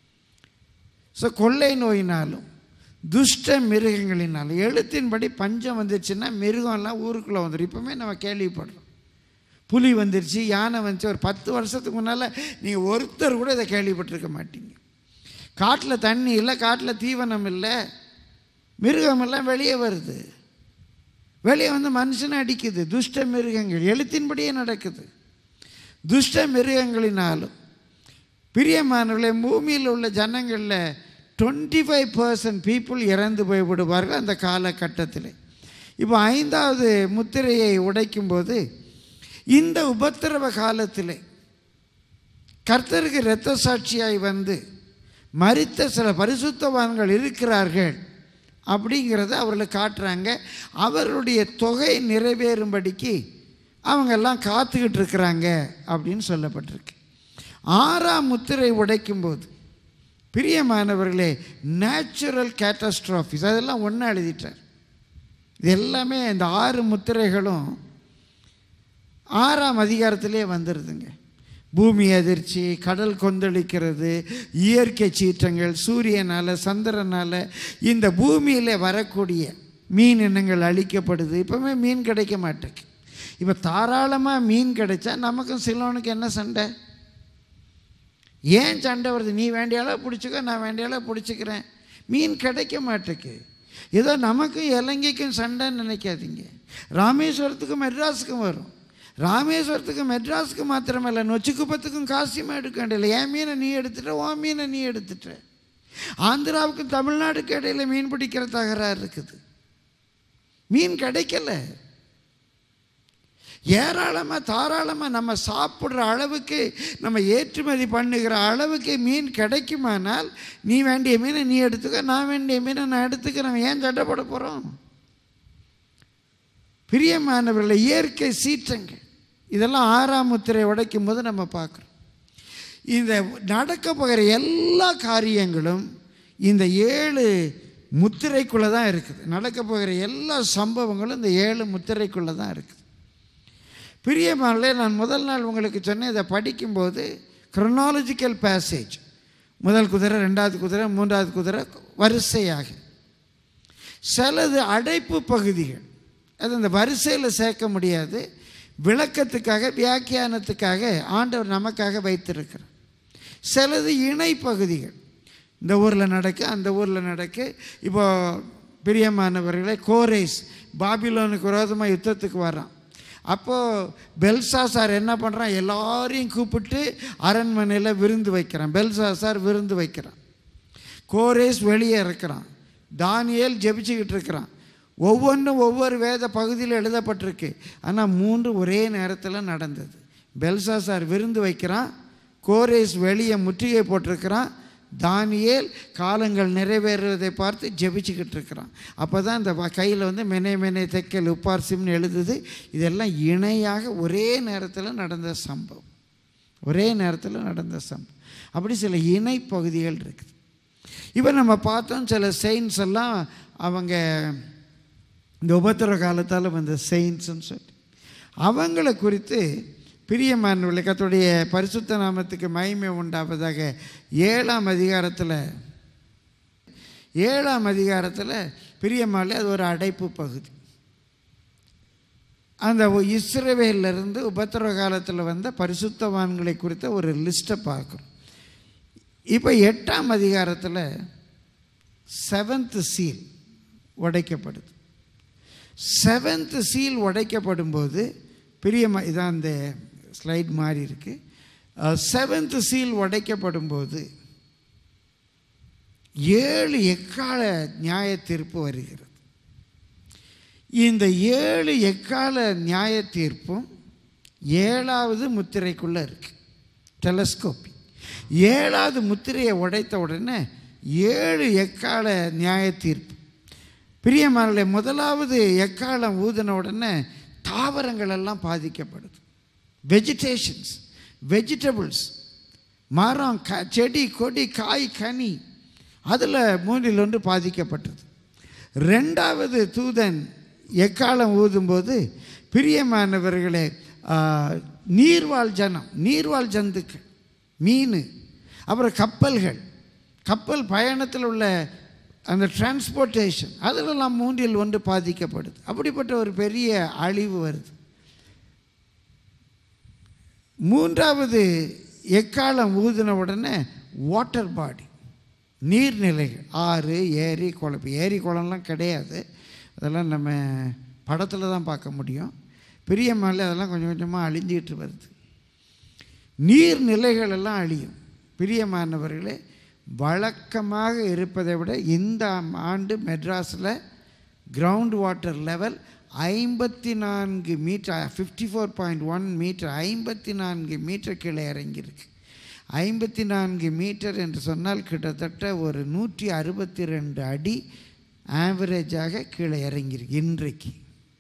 Speaker 1: ஸோ கொள்ளை நோயினாலும் துஷ்ட மிருகங்களினாலும் எழுத்தின்படி பஞ்சம் வந்துச்சுன்னா மிருகம்லாம் ஊருக்குள்ளே வந்துடும் இப்போவுமே நம்ம கேள்விப்படுறோம் புலி வந்துருச்சு யானை வந்துச்சு ஒரு பத்து வருஷத்துக்கு முன்னால் நீங்கள் ஒருத்தர் கூட இதை கேள்விப்பட்டிருக்க மாட்டீங்க காட்டில் தண்ணி இல்லை காட்டில் தீவனம் இல்லை மிருகமெல்லாம் வெளியே வருது வெளியே வந்து மனுஷனை அடிக்குது துஷ்ட மிருகங்கள் எழுத்தின்படியே நடக்குது துஷ்ட மிருகங்களினாலும் பிரியமானவர்களே பூமியில் உள்ள ஜனங்களில் டுவெண்ட்டி ஃபைவ் பர்சன்ட் பீப்புள் இறந்து போய் விடுவார்கள் அந்த காலகட்டத்தில் இப்போ ஐந்தாவது முத்திரையை உடைக்கும்போது இந்த உபத்திரவ காலத்தில் கர்த்தருக்கு இரத்த சாட்சியாய் வந்து மரித்த சில பரிசுத்தவான்கள் இருக்கிறார்கள் அப்படிங்கிறத அவர்களுக்கு காட்டுறாங்க அவர்களுடைய தொகை நிறைவேறும்படிக்கு அவங்கெல்லாம் காத்துக்கிட்டு இருக்கிறாங்க அப்படின்னு சொல்லப்பட்டிருக்கு ஆறாம் முத்திரை உடைக்கும்போது பிரியமானவர்களே நேச்சுரல் கேட்டஸ்ட்ராஃபிஸ் அதெல்லாம் ஒன்றா எழுதிட்டார் இது எல்லாமே இந்த ஆறு முத்திரைகளும் ஆறாம் அதிகாரத்திலே வந்துடுதுங்க பூமி அதிர்ச்சி கடல் கொந்தளிக்கிறது இயற்கை சீற்றங்கள் சூரியனால் சந்திரனால் இந்த பூமியில் வரக்கூடிய மீன் இனங்கள் அழிக்கப்படுது இப்போவுமே மீன் கிடைக்க மாட்டேங்குது இப்போ தாராளமாக மீன் கிடைச்சா நமக்கும் சிலோனுக்கு என்ன சண்டை ஏன் சண்டை வருது நீ வேண்டிய அளவு பிடிச்சிக்கோ நான் வேண்டிய அளவு பிடிச்சிக்கிறேன் மீன் கிடைக்க மாட்டேக்கு ஏதோ நமக்கும் இலங்கைக்கும் சண்டைன்னு நினைக்காதீங்க ராமேஸ்வரத்துக்கும் மெட்ராஸுக்கும் வரும் ராமேஸ்வரத்துக்கும் மெட்ராஸுக்கு மாத்திரமல்ல நொச்சிக்குப்பத்துக்கும் காசியமாக எடுக்க வேண்டியதில்லை என் மீனை நீ எடுத்துட்ட உன் மீனை நீ எடுத்துட்ட ஆந்திராவுக்கும் தமிழ்நாடுக்கு இடையில மீன் பிடிக்கிற தகராறு இருக்குது மீன் கிடைக்கல ஏராளமாக தாராளமாக நம்ம சாப்பிட்ற அளவுக்கு நம்ம ஏற்றுமதி பண்ணுகிற அளவுக்கு மீன் கிடைக்குமானால் நீ வேண்டிய மீனை நீ எடுத்துக்க நான் வேண்டிய மீனை நான் எடுத்துக்கிறேன் ஏன் சண்டைப்பட போகிறோம் பிரியமானவர்களை இயற்கை சீற்றங்கள் இதெல்லாம் ஆறாம் முத்திரை உடைக்கும் போது நம்ம பார்க்குறோம் இந்த நடக்க போகிற எல்லா காரியங்களும் இந்த ஏழு முத்திரைக்குள்ளே தான் இருக்குது நடக்க போகிற எல்லா சம்பவங்களும் இந்த ஏழு முத்திரைக்குள்ளே தான் இருக்குது பிரியமானே நான் முதல் நாள் உங்களுக்கு சொன்னேன் இதை படிக்கும்போது chronological பேசேஜ் முதல் குதிரை ரெண்டாவது குதிரை மூன்றாவது குதிரை வரிசையாக சிலது அடைப்பு பகுதிகள் அது அந்த வரிசையில் சேர்க்க முடியாது விளக்கத்துக்காக வியாக்கியானத்துக்காக ஆண்டவர் நமக்காக வைத்திருக்கிறார் சிலது இணை பகுதிகள் இந்த ஊரில் நடக்கு அந்த ஊரில் நடக்கு இப்போ பிரியமானவர்களே கோரேஸ் பாபிலோனுக்கு விரோதமாக யுத்தத்துக்கு வரான் அப்போது பெல்சாசார் என்ன பண்ணுறான் எல்லாரையும் கூப்பிட்டு அரண்மனையில் விருந்து வைக்கிறான் பெல்சாசார் விருந்து வைக்கிறான் கோரேஸ் வெளியே இருக்கிறான் தானியேல் ஜெபிச்சுக்கிட்டு இருக்கிறான் ஒவ்வொன்றும் ஒவ்வொரு வேத பகுதியில் எழுதப்பட்டிருக்கு ஆனால் மூன்று ஒரே நேரத்தில் நடந்தது பெல்சாசார் விருந்து வைக்கிறான் கோரேஸ் வெளியே முற்றுகை போட்டிருக்கிறான் தானியேல் காலங்கள் நிறைவேறுவதை பார்த்து ஜெபிச்சுக்கிட்டு இருக்கிறான் அப்போ தான் இந்த கையில் வந்து மெனே மெனே தெக்கல் உப்பார்சிம்னு எழுதுது இதெல்லாம் இணையாக ஒரே நேரத்தில் நடந்த சம்பவம் ஒரே நேரத்தில் நடந்த சம்பவம் அப்படி சில இணை பகுதிகள் இருக்குது இப்போ நம்ம பார்த்தோம் சில செயின்ஸ் எல்லாம் அவங்க இந்த உபத்திர காலத்தால் வந்த செயின்ஸ்ன்னு சொல்லி அவங்கள குறித்து பிரியமான விளக்கத்துடைய பரிசுத்த நாமத்துக்கு மகிமை உண்டாவதாக ஏழாம் அதிகாரத்தில் ஏழாம் அதிகாரத்தில் பிரியமாலே அது ஒரு அடைப்பு பகுதி அந்த இஸ்ரவேலிருந்து உபத்திர காலத்தில் வந்த பரிசுத்தவான்களை குறித்த ஒரு லிஸ்ட்டை பார்க்குறோம் இப்போ எட்டாம் அதிகாரத்தில் செவன்த் சீல் உடைக்கப்படுது செவன்த் சீல் உடைக்கப்படும் போது பிரியமா இதான் அந்த ஸ்லைட் மாறி இருக்கு செவன்த் சீல் உடைக்கப்படும் போது ஏழு எக்கால நியாய தீர்ப்பு வருகிறது இந்த ஏழு எக்கால நியாய தீர்ப்பும் ஏழாவது முத்திரைக்குள்ளே இருக்கு டெலஸ்கோப்பி ஏழாவது முத்திரையை உடைத்த உடனே ஏழு எக்கால நியாய தீர்ப்பு பிரியமானே முதலாவது எக்காலம் ஊதின உடனே தாவரங்கள் எல்லாம் பாதிக்கப்படுது வெஜிடேஷன்ஸ் வெஜிடபிள்ஸ் மரம் க செடி கொடி காய் கனி அதில் மூன்றில் ஒன்று பாதிக்கப்பட்டது ரெண்டாவது தூதன் எக்காலம் ஊதும்போது பிரியமானவர்களே ஆ, நீர்வாழ் ஜனம் நீர்வாழ் ஜந்துக்கள் மீன் அப்புறம் கப்பல்கள் கப்பல் பயணத்தில் உள்ள அந்த டிரான்ஸ்போர்ட்டேஷன் அதிலெல்லாம் மூன்றில் ஒன்று பாதிக்கப்படுது அப்படிப்பட்ட ஒரு பெரிய அழிவு வருது மூன்றாவது எக்காலம் ஊதின உடனே வாட்டர் பாடி நீர்நிலைகள் ஆறு ஏரி குளம் இப்போ ஏரி குளம்லாம் கிடையாது அதெல்லாம் நம்ம படத்தில் தான் பார்க்க முடியும் பெரிய மலை அதெல்லாம் கொஞ்சம் கொஞ்சமாக அழிஞ்சிக்கிட்டு வருது நீர்நிலைகள் எல்லாம் அழியும் பிரியமானவர்களே வழக்கமாக இருப்பதை விட இந்த ஆண்டு மெட்ராஸில் கிரவுண்ட் வாட்டர் லெவல் ஐம்பத்தி நான்கு metre fifty four point one metre ஐம்பத்தி நான்கு மீட்டர் கீழே இறங்கியிருக்கு ஐம்பத்தி நான்கு மீட்டர் என்று சொன்னால் கிட்டத்தட்ட ஒரு நூற்றி அறுபத்தி ரெண்டு அடி ஆவரேஜாக கீழே இறங்கியிருக்கு இன்றைக்கு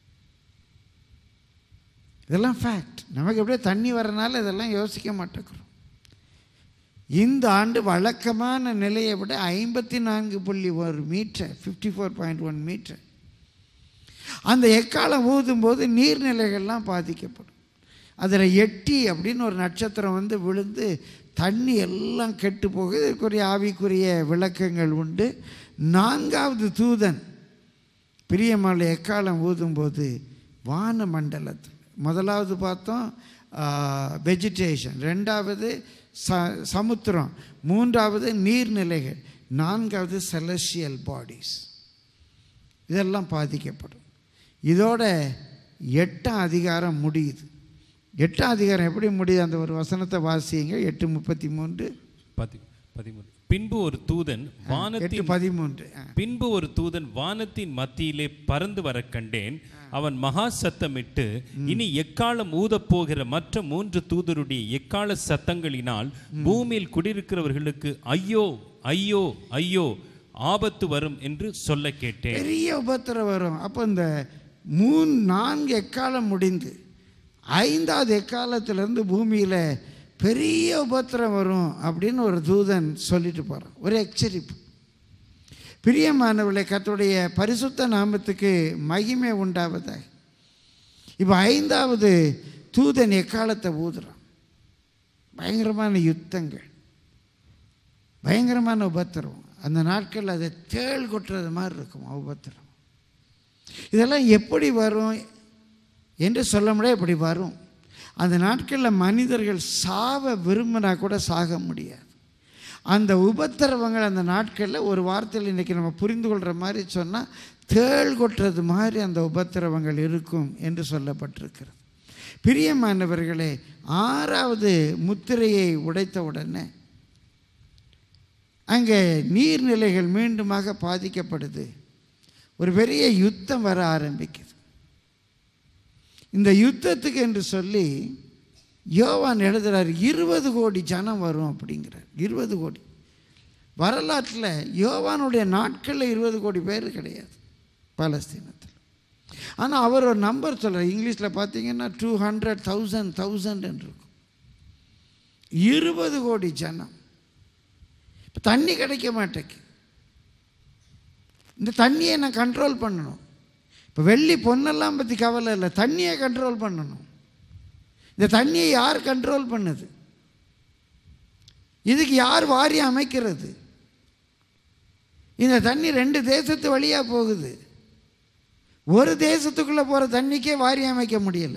Speaker 1: இதெல்லாம் ஃபேக்ட் நமக்கு எப்படியே தண்ணி வரனால இதெல்லாம் யோசிக்க மாட்டேங்கிறோம் இந்த ஆண்டு வழக்கமான நிலையை விட ஐம்பத்தி நான்கு புள்ளி ஒரு metre fifty four point one metre அந்த எக்காலம் ஊதும்போது நீர்நிலைகள்லாம் பாதிக்கப்படும் அதில் எட்டி அப்படின்னு ஒரு நட்சத்திரம் வந்து விழுந்து தண்ணி எல்லாம் கெட்டு போகுது இதுக்குரிய ஆவிக்குரிய விளக்கங்கள் உண்டு நான்காவது தூதன் பிரியமலை எக்காலம் ஊதும்போது வான மண்டலத்தில் முதலாவது பார்த்தோம் வெஜிடேஷன் ரெண்டாவது ச சமுத்திரம் மூன்றாவது நீர்நிலைகள் நான்காவது செலஷியல் பாடிஸ் இதெல்லாம் பாதிக்கப்படும் இதோட எட்டாம் அதிகாரம் முடியுது எட்டாம் அதிகாரம் எப்படி முடியுது அந்த ஒரு வசனத்தை வாசியுங்க எட்டு முப்பத்தி மூன்று
Speaker 2: பதி பதிமூணு பின்பு ஒரு தூதன்
Speaker 1: எட்டு
Speaker 2: வானத்தின்
Speaker 1: பதிமூன்று ஆ.
Speaker 2: பின்பு ஒரு தூதன் வானத்தின் மத்தியிலே பறந்து வர கண்டேன் அவன் மகா சத்தமிட்டு இனி எக்காலம் ஊதப் போகிற மற்ற மூன்று தூதருடைய எக்கால சத்தங்களினால் பூமியில் குடியிருக்கிறவர்களுக்கு ஐயோ ஐயோ ஐயோ ஆபத்து வரும் என்று சொல்ல கேட்டேன்
Speaker 1: பெரிய உபத்திரம் வரும் அப்போ இந்த மூணு நான்கு எக்காலம் முடிந்து ஐந்தாவது எக்காலத்திலேருந்து பூமியில் பெரிய உபத்திரம் வரும் அப்படின்னு ஒரு தூதன் சொல்லிட்டு போகிறான் ஒரு எச்சரிப்பு பிரியமானவர்களை கர்த்தருடைய பரிசுத்த நாமத்துக்கு மகிமை உண்டாவதாக இப்போ ஐந்தாவது தூதன் எக்காலத்தை ஊதுறான் பயங்கரமான யுத்தங்கள் பயங்கரமான உபத்திரம் அந்த நாட்கள் அதை தேள் கொட்டுறது மாதிரி இருக்கும் உபத்திரம் இதெல்லாம் எப்படி வரும் என்று சொல்ல முடியாது இப்படி வரும் அந்த நாட்களில் மனிதர்கள் சாவ விரும்பினா கூட சாக முடியாது அந்த உபத்திரவங்கள் அந்த நாட்களில் ஒரு வார்த்தையில் இன்றைக்கி நம்ம புரிந்து கொள்கிற மாதிரி சொன்னால் தேள் கொட்டுறது மாதிரி அந்த உபத்திரவங்கள் இருக்கும் என்று சொல்லப்பட்டிருக்கிறது பிரியமானவர்களே ஆறாவது முத்திரையை உடைத்த உடனே அங்கே நீர்நிலைகள் மீண்டுமாக பாதிக்கப்படுது ஒரு பெரிய யுத்தம் வர ஆரம்பிக்குது இந்த யுத்தத்துக்கு என்று சொல்லி யோவான் எழுதுறார் இருபது கோடி ஜனம் வரும் அப்படிங்கிறார் இருபது கோடி வரலாற்றில் யோவானுடைய நாட்களில் இருபது கோடி பேர் கிடையாது பாலஸ்தீனத்தில் ஆனால் அவர் ஒரு நம்பர் சொல்கிறார் இங்கிலீஷில் பார்த்தீங்கன்னா டூ ஹண்ட்ரட் தௌசண்ட் தௌசண்ட் இருக்கும் இருபது கோடி ஜனம் இப்போ தண்ணி கிடைக்க மாட்டேக்கு இந்த தண்ணியை நான் கண்ட்ரோல் பண்ணணும் இப்போ வெள்ளி பொண்ணெல்லாம் பற்றி கவலை இல்லை தண்ணியை கண்ட்ரோல் பண்ணணும் இந்த தண்ணியை யார் கண்ட்ரோல் பண்ணுது இதுக்கு யார் வாரி அமைக்கிறது இந்த தண்ணி ரெண்டு தேசத்து வழியாக போகுது ஒரு தேசத்துக்குள்ளே போகிற தண்ணிக்கே வாரி அமைக்க முடியல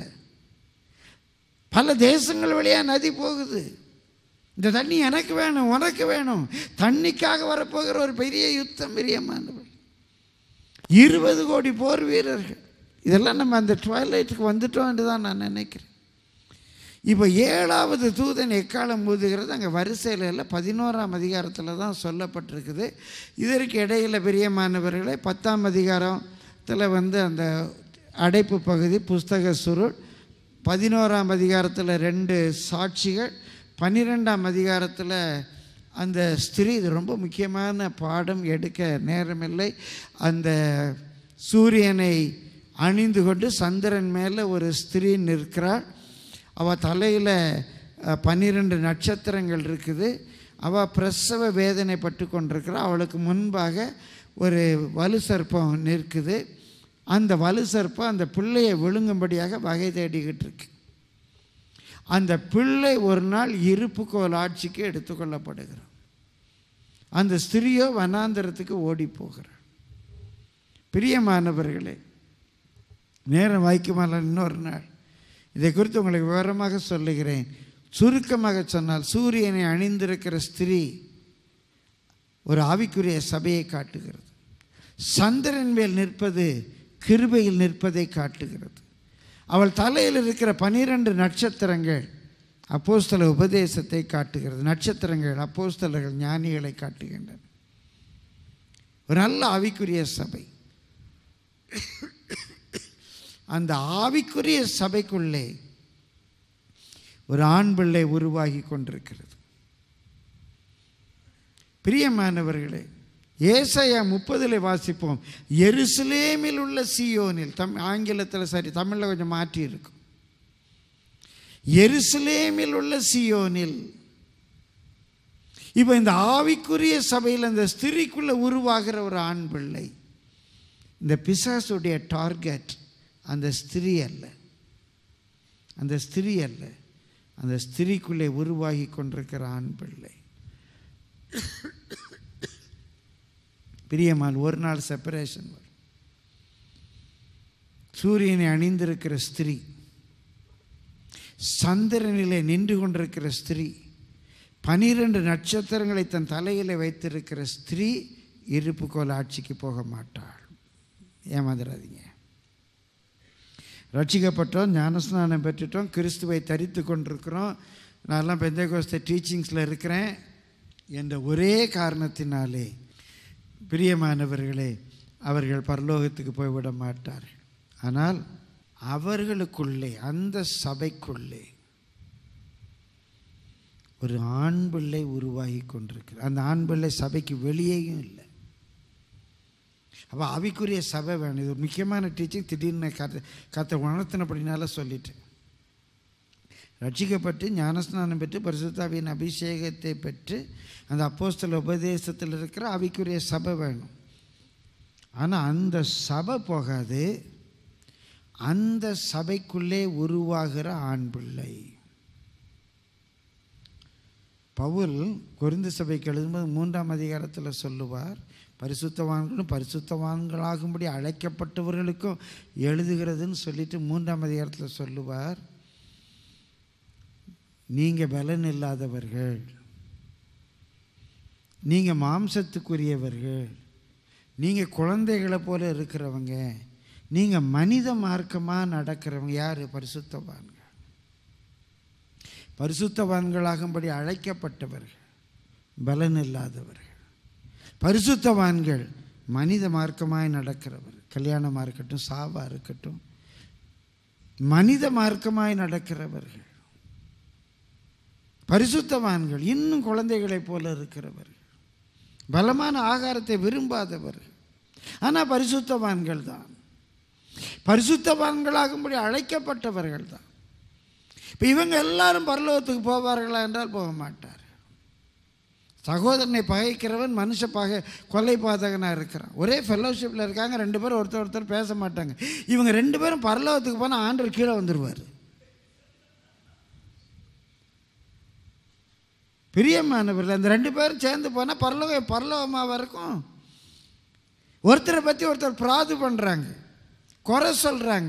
Speaker 1: பல தேசங்கள் வழியாக நதி போகுது இந்த தண்ணி எனக்கு வேணும் உனக்கு வேணும் தண்ணிக்காக வரப்போகிற ஒரு பெரிய யுத்தம் பிரியமானவர் இருபது கோடி போர் வீரர்கள் இதெல்லாம் நம்ம அந்த டுவெலைட்டுக்கு வந்துட்டோம் என்று தான் நான் நினைக்கிறேன் இப்போ ஏழாவது தூதன் எக்காலம் ஊதுகிறது அங்கே வரிசையில் இல்லை பதினோராம் அதிகாரத்தில் தான் சொல்லப்பட்டிருக்குது இதற்கு இடையில் பிரியமானவர்களே பத்தாம் அதிகாரத்தில் வந்து அந்த அடைப்பு பகுதி புஸ்தக சுருள் பதினோராம் அதிகாரத்தில் ரெண்டு சாட்சிகள் பன்னிரெண்டாம் அதிகாரத்தில் அந்த ஸ்திரீ இது ரொம்ப முக்கியமான பாடம் எடுக்க நேரமில்லை அந்த சூரியனை அணிந்து கொண்டு சந்திரன் மேலே ஒரு ஸ்திரீ நிற்கிறாள் அவள் தலையில் பன்னிரெண்டு நட்சத்திரங்கள் இருக்குது அவள் பிரசவ வேதனைப்பட்டு கொண்டிருக்கிறாள் அவளுக்கு முன்பாக ஒரு வலு சர்ப்பம் நிற்குது அந்த வலு சர்ப்பம் அந்த பிள்ளையை விழுங்கும்படியாக வகை தேடிக்கிட்டு இருக்கு அந்த பிள்ளை ஒரு நாள் இருப்புக்கோல் ஆட்சிக்கு எடுத்துக்கொள்ளப்படுகிறான் அந்த ஸ்திரியோ வனாந்தரத்துக்கு ஓடி போகிறார் பிரியமானவர்களே நேரம் வாய்க்குமால இன்னொரு நாள் இதை குறித்து உங்களுக்கு விவரமாக சொல்லுகிறேன் சுருக்கமாக சொன்னால் சூரியனை அணிந்திருக்கிற ஸ்திரீ ஒரு ஆவிக்குரிய சபையை காட்டுகிறது சந்திரன் மேல் நிற்பது கிருபையில் நிற்பதை காட்டுகிறது அவள் தலையில் இருக்கிற பனிரெண்டு நட்சத்திரங்கள் அப்போஸ்தல உபதேசத்தை காட்டுகிறது நட்சத்திரங்கள் அப்போஸ்தலர்கள் ஞானிகளை காட்டுகின்றன ஒரு நல்ல ஆவிக்குரிய சபை அந்த ஆவிக்குரிய சபைக்குள்ளே ஒரு ஆண் பிள்ளை உருவாகி கொண்டிருக்கிறது பிரியமானவர்களே ஏசாயா முப்பதில் வாசிப்போம் எருசலேமில் உள்ள சியோனில் தம் ஆங்கிலத்தில் சரி தமிழில் கொஞ்சம் மாற்றி இருக்கும் எருசலேமில் உள்ள சியோனில் இப்போ இந்த ஆவிக்குரிய சபையில் அந்த ஸ்திரிக்குள்ள உருவாகிற ஒரு ஆண் பிள்ளை இந்த பிசாசுடைய டார்கெட் அந்த ஸ்திரீ அல்ல அந்த ஸ்திரீ அல்ல அந்த ஸ்திரீக்குள்ளே உருவாகி கொண்டிருக்கிற ஆண் பிள்ளை பிரியமான் ஒரு நாள் செப்பரேஷன் வரும் சூரியனை அணிந்திருக்கிற ஸ்திரீ சந்திரனிலே நின்று கொண்டிருக்கிற ஸ்திரீ பனிரெண்டு நட்சத்திரங்களை தன் தலையில் வைத்திருக்கிற ஸ்திரீ இருப்புக்கோல் ஆட்சிக்கு போக மாட்டாள் ஏமாந்துடாதீங்க ரட்சிக்கப்பட்டோம் ஞானஸ்நானம் பெற்றுட்டோம் கிறிஸ்துவை தரித்து கொண்டிருக்கிறோம் நான்லாம் பெந்தகோஸ்த டீச்சிங்ஸில் இருக்கிறேன் என்ற ஒரே காரணத்தினாலே பிரியமானவர்களே அவர்கள் பரலோகத்துக்கு போய்விட மாட்டார்கள் ஆனால் அவர்களுக்குள்ளே அந்த சபைக்குள்ளே ஒரு ஆண் பிள்ளை உருவாகி கொண்டிருக்கிறது அந்த ஆண் பிள்ளை சபைக்கு வெளியேயும் இல்லை அப்போ ஆவிக்குரிய சபை வேணும் இது ஒரு முக்கியமான டீச்சிங் திடீர்னு கத்த கத்த உணர்த்தினப்படினால சொல்லிட்டேன் ரட்சிக்கப்பட்டு ஞானஸ்நானம் பெற்று பரிசுத்தாவியின் அபிஷேகத்தை பெற்று அந்த அப்போஸ்தல உபதேசத்தில் இருக்கிற ஆவிக்குரிய சபை வேணும் ஆனால் அந்த சபை போகாது அந்த சபைக்குள்ளே உருவாகிற ஆண் பிள்ளை பவுல் கொரிந்து சபைக்கு எழுதும்போது மூன்றாம் அதிகாரத்தில் சொல்லுவார் பரிசுத்தவான்களும் பரிசுத்தவான்களாகும்படி அழைக்கப்பட்டவர்களுக்கும் எழுதுகிறதுன்னு சொல்லிட்டு மூன்றாம் அதிகாரத்தில் சொல்லுவார் நீங்கள் பலன் இல்லாதவர்கள் நீங்கள் மாம்சத்துக்குரியவர்கள் நீங்கள் குழந்தைகளை போல இருக்கிறவங்க நீங்கள் மனித மார்க்கமாக நடக்கிறவங்க யார் பரிசுத்தவான்கள் பரிசுத்தவான்களாகும்படி அழைக்கப்பட்டவர்கள் பலன் இல்லாதவர்கள் பரிசுத்தவான்கள் மனித மார்க்கமாய் நடக்கிறவர் கல்யாணமாக இருக்கட்டும் சாவாக இருக்கட்டும் மனித மார்க்கமாய் நடக்கிறவர்கள் பரிசுத்தவான்கள் இன்னும் குழந்தைகளைப் போல இருக்கிறவர்கள் பலமான ஆகாரத்தை விரும்பாதவர்கள் ஆனால் பரிசுத்தவான்கள் தான் பரிசுத்தவான்களாகும்படி அழைக்கப்பட்டவர்கள் தான் இப்போ இவங்க எல்லாரும் பரலோகத்துக்கு போவார்களா என்றால் போக மாட்டார் சகோதரனை பகைக்கிறவன் மனுஷ பகை கொலை பாதகனாக இருக்கிறான் ஒரே ஃபெல்லோஷிப்பில் இருக்காங்க ரெண்டு பேரும் ஒருத்தர் ஒருத்தர் பேச மாட்டாங்க இவங்க ரெண்டு பேரும் பரலோகத்துக்கு போனால் ஆண்டவர் கீழே வந்துடுவார் பிரியமானவர்கள் அந்த ரெண்டு பேரும் சேர்ந்து போனால் பரலோகம் பரலோகமாக இருக்கும் ஒருத்தரை பற்றி ஒருத்தர் பிராது பண்ணுறாங்க குறை சொல்கிறாங்க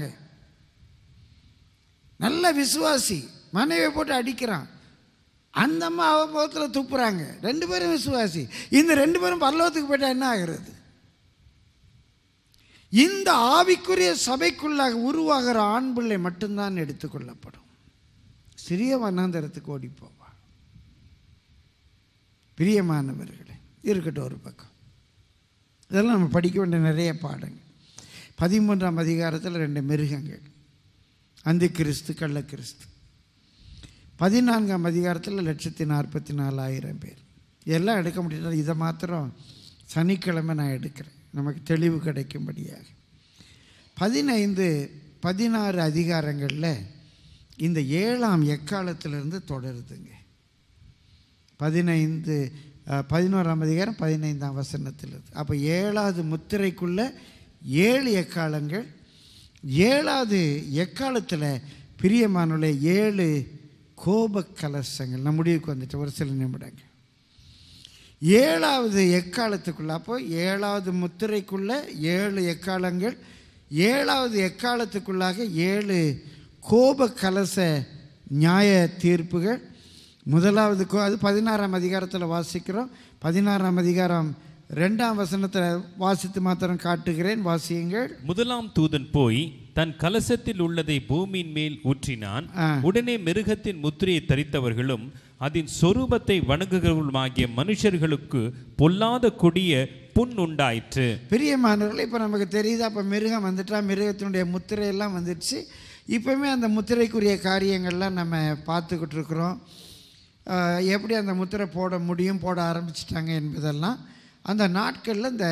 Speaker 1: நல்ல விசுவாசி மனைவியை போட்டு அடிக்கிறான் அந்த அம்மா அவன் முகத்தில் துப்புறாங்க ரெண்டு பேரும் விசுவாசி இந்த ரெண்டு பேரும் பரலோகத்துக்கு போயிட்டா என்ன ஆகிறது இந்த ஆவிக்குரிய சபைக்குள்ளாக உருவாகிற ஆண் பிள்ளை மட்டும்தான் எடுத்துக்கொள்ளப்படும் சிறிய வண்ணாந்தரத்துக்கு ஓடி போவான் பிரியமானவர்களே இருக்கட்டும் ஒரு பக்கம் இதெல்லாம் நம்ம படிக்க வேண்டிய நிறைய பாடங்கள் பதிமூன்றாம் அதிகாரத்தில் ரெண்டு மிருகங்கள் அந்த கிறிஸ்து கள்ள கிறிஸ்து பதினான்காம் அதிகாரத்தில் லட்சத்தி நாற்பத்தி நாலாயிரம் பேர் எல்லாம் எடுக்க முடியாது இதை மாத்திரம் சனிக்கிழமை நான் எடுக்கிறேன் நமக்கு தெளிவு கிடைக்கும்படியாக பதினைந்து பதினாறு அதிகாரங்களில் இந்த ஏழாம் எக்காலத்திலிருந்து தொடருதுங்க பதினைந்து அஹ், பதினோராம் அதிகாரம் பதினைந்தாம் வசனத்திலிருந்து அப்போ ஏழாவது முத்திரைக்குள்ள ஏழு எக்காலங்கள் ஏழாவது எக்காலத்தில் பிரியமானுள்ள ஏழு கோப கலசங்கள் நம்ம முடிவுக்கு வந்துட்டு ஒரு சில நிமிடங்கள் ஏழாவது எக்காலத்துக்குள்ள அப்போ ஏழாவது முத்திரைக்குள்ள ஏழு எக்காலங்கள் ஏழாவது எக்காலத்துக்குள்ளாக ஏழு கோப கலச நியாய தீர்ப்புகள் முதலாவது கோ அது பதினாறாம் அதிகாரத்தில் வாசிக்கிறோம் பதினாறாம் அதிகாரம் ரெண்டாம் வசனத்தில் வாசித்து மாத்திரம் காட்டுகிறேன் வாசியுங்கள்
Speaker 2: முதலாம் தூதன் போய் தன் கலசத்தில் உள்ளதை பூமியின் மேல் ஊற்றினான்
Speaker 1: ஆ.
Speaker 2: உடனே மிருகத்தின் முத்திரையை தரித்தவர்களும் அதன் சொரூபத்தை வணங்குகிறவர்களுமாகிய மனுஷர்களுக்கு பொல்லாத கொடிய புண் உண்டாயிற்று
Speaker 1: பிரியமானவர்களே இப்போ நமக்கு தெரியுது அப்போ மிருகம் வந்துட்டா மிருகத்தினுடைய முத்திரை எல்லாம் வந்துடுச்சு இப்போவுமே அந்த முத்திரைக்குரிய காரியங்கள்லாம் நம்ம பார்த்துக்கிட்டு இருக்கிறோம் ஆஹ் எப்படி அந்த முத்திரை போட முடியும் போட ஆரம்பிச்சிட்டாங்க என்பதெல்லாம் அந்த நாட்களில் இந்த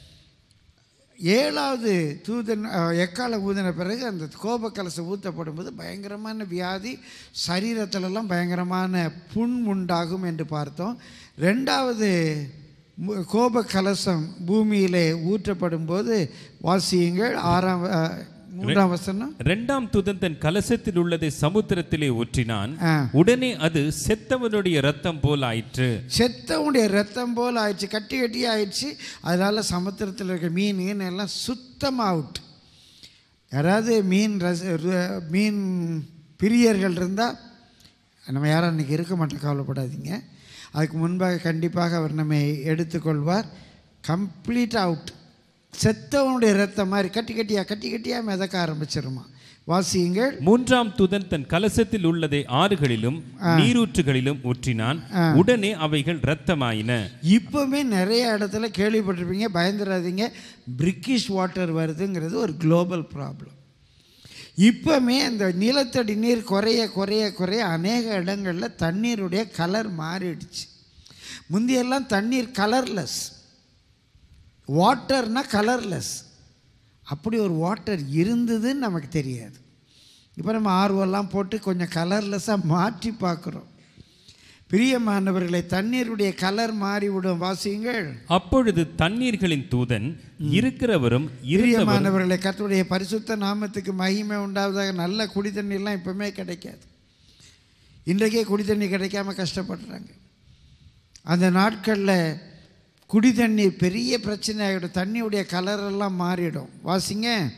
Speaker 1: ஏழாவது தூதன் ஆஹ் எக்கால ஊதின பிறகு அந்த கோப கலசம் ஊற்றப்படும் போது பயங்கரமான வியாதி சரீரத்திலெல்லாம் பயங்கரமான புண் உண்டாகும் என்று பார்த்தோம் ரெண்டாவது மு- கோப கலசம் பூமியிலே ஊற்றப்படும் போது வாசியுங்கள் ஆறாம் ஆஹ் மூன்றாம் வசனம்
Speaker 2: இரண்டாம் தூதன் தன் கலசத்தில் உள்ளதை சமுத்திரத்திலே ஊற்றினான்
Speaker 1: ஆ.
Speaker 2: உடனே அது செத்தவனுடைய ரத்தம் போல் ஆயிற்று
Speaker 1: செத்தவனுடைய ரத்தம் போல் ஆயிடுச்சு கட்டி கட்டி ஆயிடுச்சு அதனால சமுத்திரத்தில் இருக்க மீன் கீன் எல்லாம் சுத்தமாக அவுட் யாராவது மீன் ரச ரு- மீன் பிரியர்கள் இருந்தால் நம்ம யாரும் அன்றைக்கி இருக்க மாட்டோம் கவலைப்படாதீங்க அதுக்கு முன்பாக கண்டிப்பாக அவர் நம்மை எடுத்துக்கொள்வார் கம்ப்ளீட் அவுட் செத்தவனுடைய ரத்தம் மாதிரி கட்டி கட்டியாக கட்டி கட்டியாக மிதக்க ஆரம்பிச்சிருமா வாசியுங்கள்
Speaker 2: மூன்றாம் தூதன் தன் கலசத்தில் உள்ளதை ஆறுகளிலும் நீரூற்றுகளிலும் ஊற்றினான் உடனே அவைகள் இரத்தமாயின
Speaker 1: இப்போவுமே நிறைய இடத்துல கேள்விப்பட்டிருப்பீங்க பயந்துடாதீங்க பிரிக்கிஷ் வாட்டர் வருதுங்கிறது ஒரு குளோபல் ப்ராப்ளம் இப்போவுமே இந்த நிலத்தடி நீர் குறைய குறைய குறைய அநேக இடங்களில் தண்ணீருடைய கலர் மாறிடுச்சு முந்தியெல்லாம் தண்ணீர் கலர்லெஸ் வாட்டர்னா கலர்லெஸ் அப்படி ஒரு வாட்டர் இருந்ததுன்னு நமக்கு தெரியாது இப்போ நம்ம ஆர்வம்லாம் போட்டு கொஞ்சம் கலர்லெஸ்ஸாக மாற்றி பார்க்குறோம் பிரியமானவர்களை தண்ணீருடைய கலர் மாறிவிடும் வாசியுங்கள்
Speaker 2: அப்பொழுது தண்ணீர்களின் தூதன் இருக்கிறவரும் இருந்தவரும்
Speaker 1: பிரியமானவர்களை கர்த்தருடைய பரிசுத்த நாமத்துக்கு மகிமை உண்டாவதாக நல்ல குடி தண்ணீர்லாம் இப்பவுமே கிடைக்காது இன்றைக்கே குடி தண்ணி கிடைக்காம கஷ்டப்படுறாங்க அந்த நாட்களில் குடி தண்ணீர் பெரிய பிரச்சனை ஆகிடும் தண்ணியுடைய கலர் எல்லாம் மாறிடும் வாசிங்க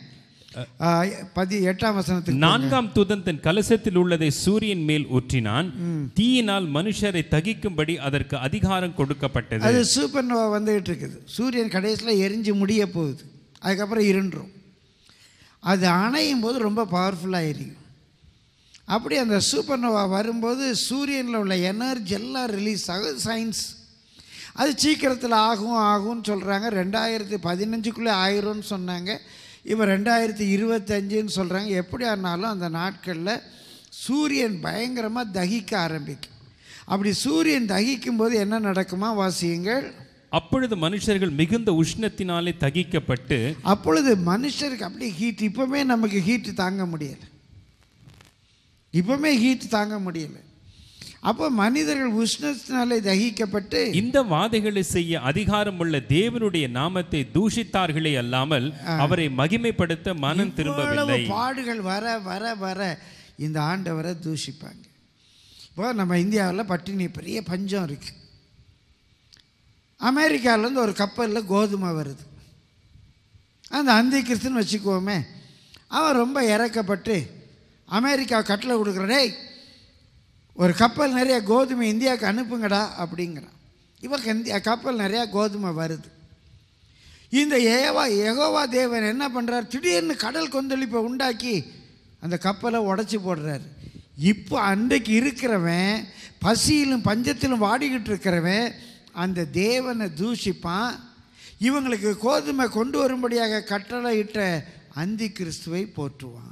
Speaker 1: ஆ, பதி எட்டாம் வசனத்துக்கு
Speaker 2: நான்காம் தூதன் தன் கலசத்தில் உள்ளதை சூரியன் மேல் ஊற்றினான் தீயினால் மனுஷரை தகிக்கும்படி அதற்கு அதிகாரம் கொடுக்கப்பட்டது
Speaker 1: அது சூப்பர் நோவா வந்துகிட்டு இருக்குது சூரியன் கடைசியில் எரிஞ்சு முடிய போகுது அதுக்கப்புறம் இருண்டுரும் அது அணையும் போது ரொம்ப பவர்ஃபுல்லாக எரியும் அப்படி அந்த சூப்பர் நோவா வரும்போது சூரியனில் உள்ள எனர்ஜி எல்லாம் ரிலீஸ் ஆகுது சயின்ஸ் அது சீக்கிரத்தில் ஆகும் ஆகும்னு சொல்கிறாங்க ரெண்டாயிரத்தி பதினஞ்சுக்குள்ளே ஆயிரும்னு சொன்னாங்க இப்போ ரெண்டாயிரத்தி இருபத்தஞ்சுன்னு சொல்கிறாங்க எப்படி ஆனாலும் அந்த நாட்களில் சூரியன் பயங்கரமாக தகிக்க ஆரம்பிக்கும் அப்படி சூரியன் தகிக்கும் போது என்ன நடக்குமா வாசியுங்கள்
Speaker 2: அப்பொழுது மனுஷர்கள் மிகுந்த உஷ்ணத்தினாலே தகிக்கப்பட்டு
Speaker 1: அப்பொழுது மனுஷருக்கு அப்படியே ஹீட் இப்போவே நமக்கு ஹீட் தாங்க முடியலை இப்போவே ஹீட் தாங்க முடியலை அப்போ மனிதர்கள் உஷ்ணத்தினாலே தகிக்கப்பட்டு
Speaker 2: இந்த வாதைகளை செய்ய அதிகாரமுள்ள தேவனுடைய நாமத்தை தூஷித்தார்களே அல்லாமல் அவரை மகிமைப்படுத்த மனம் திரும்பவில்லை
Speaker 1: இவ்வளவு பாடுகள் வர வர வர இந்த ஆண்டவரை தூஷிப்பாங்க இப்போ நம்ம இந்தியாவில் பட்டினி பெரிய பஞ்சம் இருக்கு அமெரிக்காவிலேருந்து ஒரு கப்பலில் கோதுமை வருது அந்த அந்தி கிறிஸ்துன்னு வச்சுக்குவோமே அவன் ரொம்ப இறக்கப்பட்டு அமெரிக்கா கட்டளை கொடுக்குற டேய் ஒரு கப்பல் நிறைய கோதுமை இந்தியாவுக்கு அனுப்புங்கடா அப்படிங்கிறான் இவன் இந்தியா கப்பல் நிறையா கோதுமை வருது இந்த ஏவா எகோவா தேவன் என்ன பண்ணுறார் திடீர்னு கடல் கொந்தளிப்பை உண்டாக்கி அந்த கப்பலை உடச்சி போடுறாரு இப்போ அன்றைக்கு இருக்கிறவன் பசியிலும் பஞ்சத்திலும் வாடிக்கிட்டு இருக்கிறவன் அந்த தேவனை தூஷிப்பான் இவங்களுக்கு கோதுமை கொண்டு வரும்படியாக கட்டளை இட்ட அந்தி கிறிஸ்துவை போற்றுவான்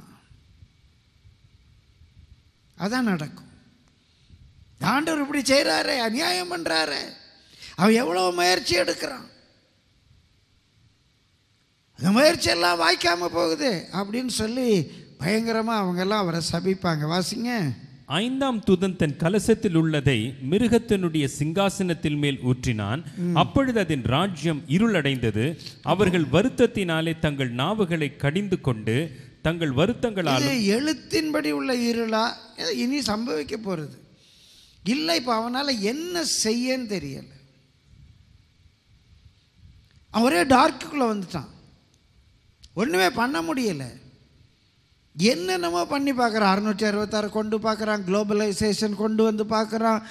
Speaker 1: அதான் நடக்கும் ஆண்டவர் இப்படி செய்கிறாரே அநியாயம் பண்ணுறாரு அவன் எவ்வளோ முயற்சி எடுக்கிறான் அந்த முயற்சியெல்லாம் வாய்க்காம போகுது அப்படின்னு சொல்லி பயங்கரமாக அவங்கெல்லாம் அவரை சபிப்பாங்க வாசிங்க
Speaker 2: ஐந்தாம் தூதன் தன் கலசத்தில் உள்ளதை மிருகத்தினுடைய சிங்காசனத்தில் மேல் ஊற்றினான் அப்பொழுது அதன் ராஜ்யம் இருளடைந்தது அவர்கள் வருத்தத்தினாலே தங்கள் நாவுகளை கடிந்து கொண்டு தங்கள் வருத்தங்களால்
Speaker 1: இது எழுத்தின்படி உள்ள இருளா இது இனி சம்பவிக்க போகிறது இல்லை இப்போ அவனால் என்ன செய்யன்னு தெரியல அவன் ஒரே டார்க்குள்ளே வந்துட்டான் ஒன்றுமே பண்ண முடியலை என்னென்னமோ பண்ணி பார்க்குறான் அறுநூற்றி அறுபத்தாறு கொண்டு பார்க்குறான் குளோபலைசேஷன் கொண்டு வந்து பார்க்குறான்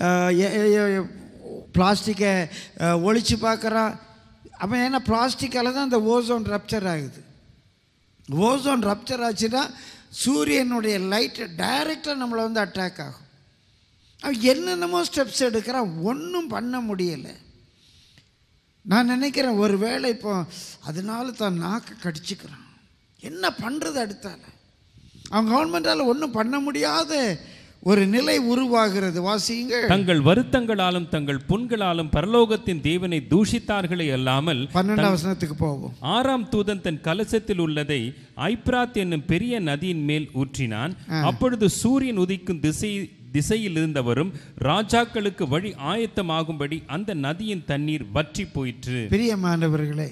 Speaker 1: பிளாஸ்டிக்கை ஒழிச்சு பார்க்குறான் அப்போ ஏன்னா பிளாஸ்டிக்கால் தான் அந்த ஓசோன் ரப்சர் ஆகுது ஓசோன் ரப்சர் ஆச்சுன்னா சூரியனுடைய லைட்டு டைரெக்டாக நம்மளை வந்து அட்டாக் ஆகும் அவன் என்னென்னமோ ஸ்டெப்ஸ் எடுக்கிறான் ஒன்றும் பண்ண முடியலை நான் நினைக்கிறேன் ஒரு வேளை இப்போ அதனால தான் நாக்கு கடிச்சுக்கிறான் என்ன பண்ணுறது அடுத்தால அவன் கவர்மெண்டால் ஒன்றும் பண்ண முடியாத ஒரு நிலை உருவாகிறது வாசியுங்கள்
Speaker 2: தங்கள் வருத்தங்களாலும் தங்கள் புண்களாலும் பரலோகத்தின் தேவனை தூஷித்தார்களே அல்லாமல்
Speaker 1: பன்னெண்டாம் வசனத்துக்கு போவோம்
Speaker 2: ஆறாம் தூதன் தன் கலசத்தில் உள்ளதை ஐப்ராத் என்னும் பெரிய நதியின் மேல் ஊற்றினான் அப்பொழுது சூரியன் உதிக்கும் திசை திசையில் இருந்தவரும் ராஜாக்களுக்கு வழி ஆயத்தமாகும்படி அந்த நதியின் தண்ணீர் வற்றி போயிற்று
Speaker 1: பிரியமானவர்களே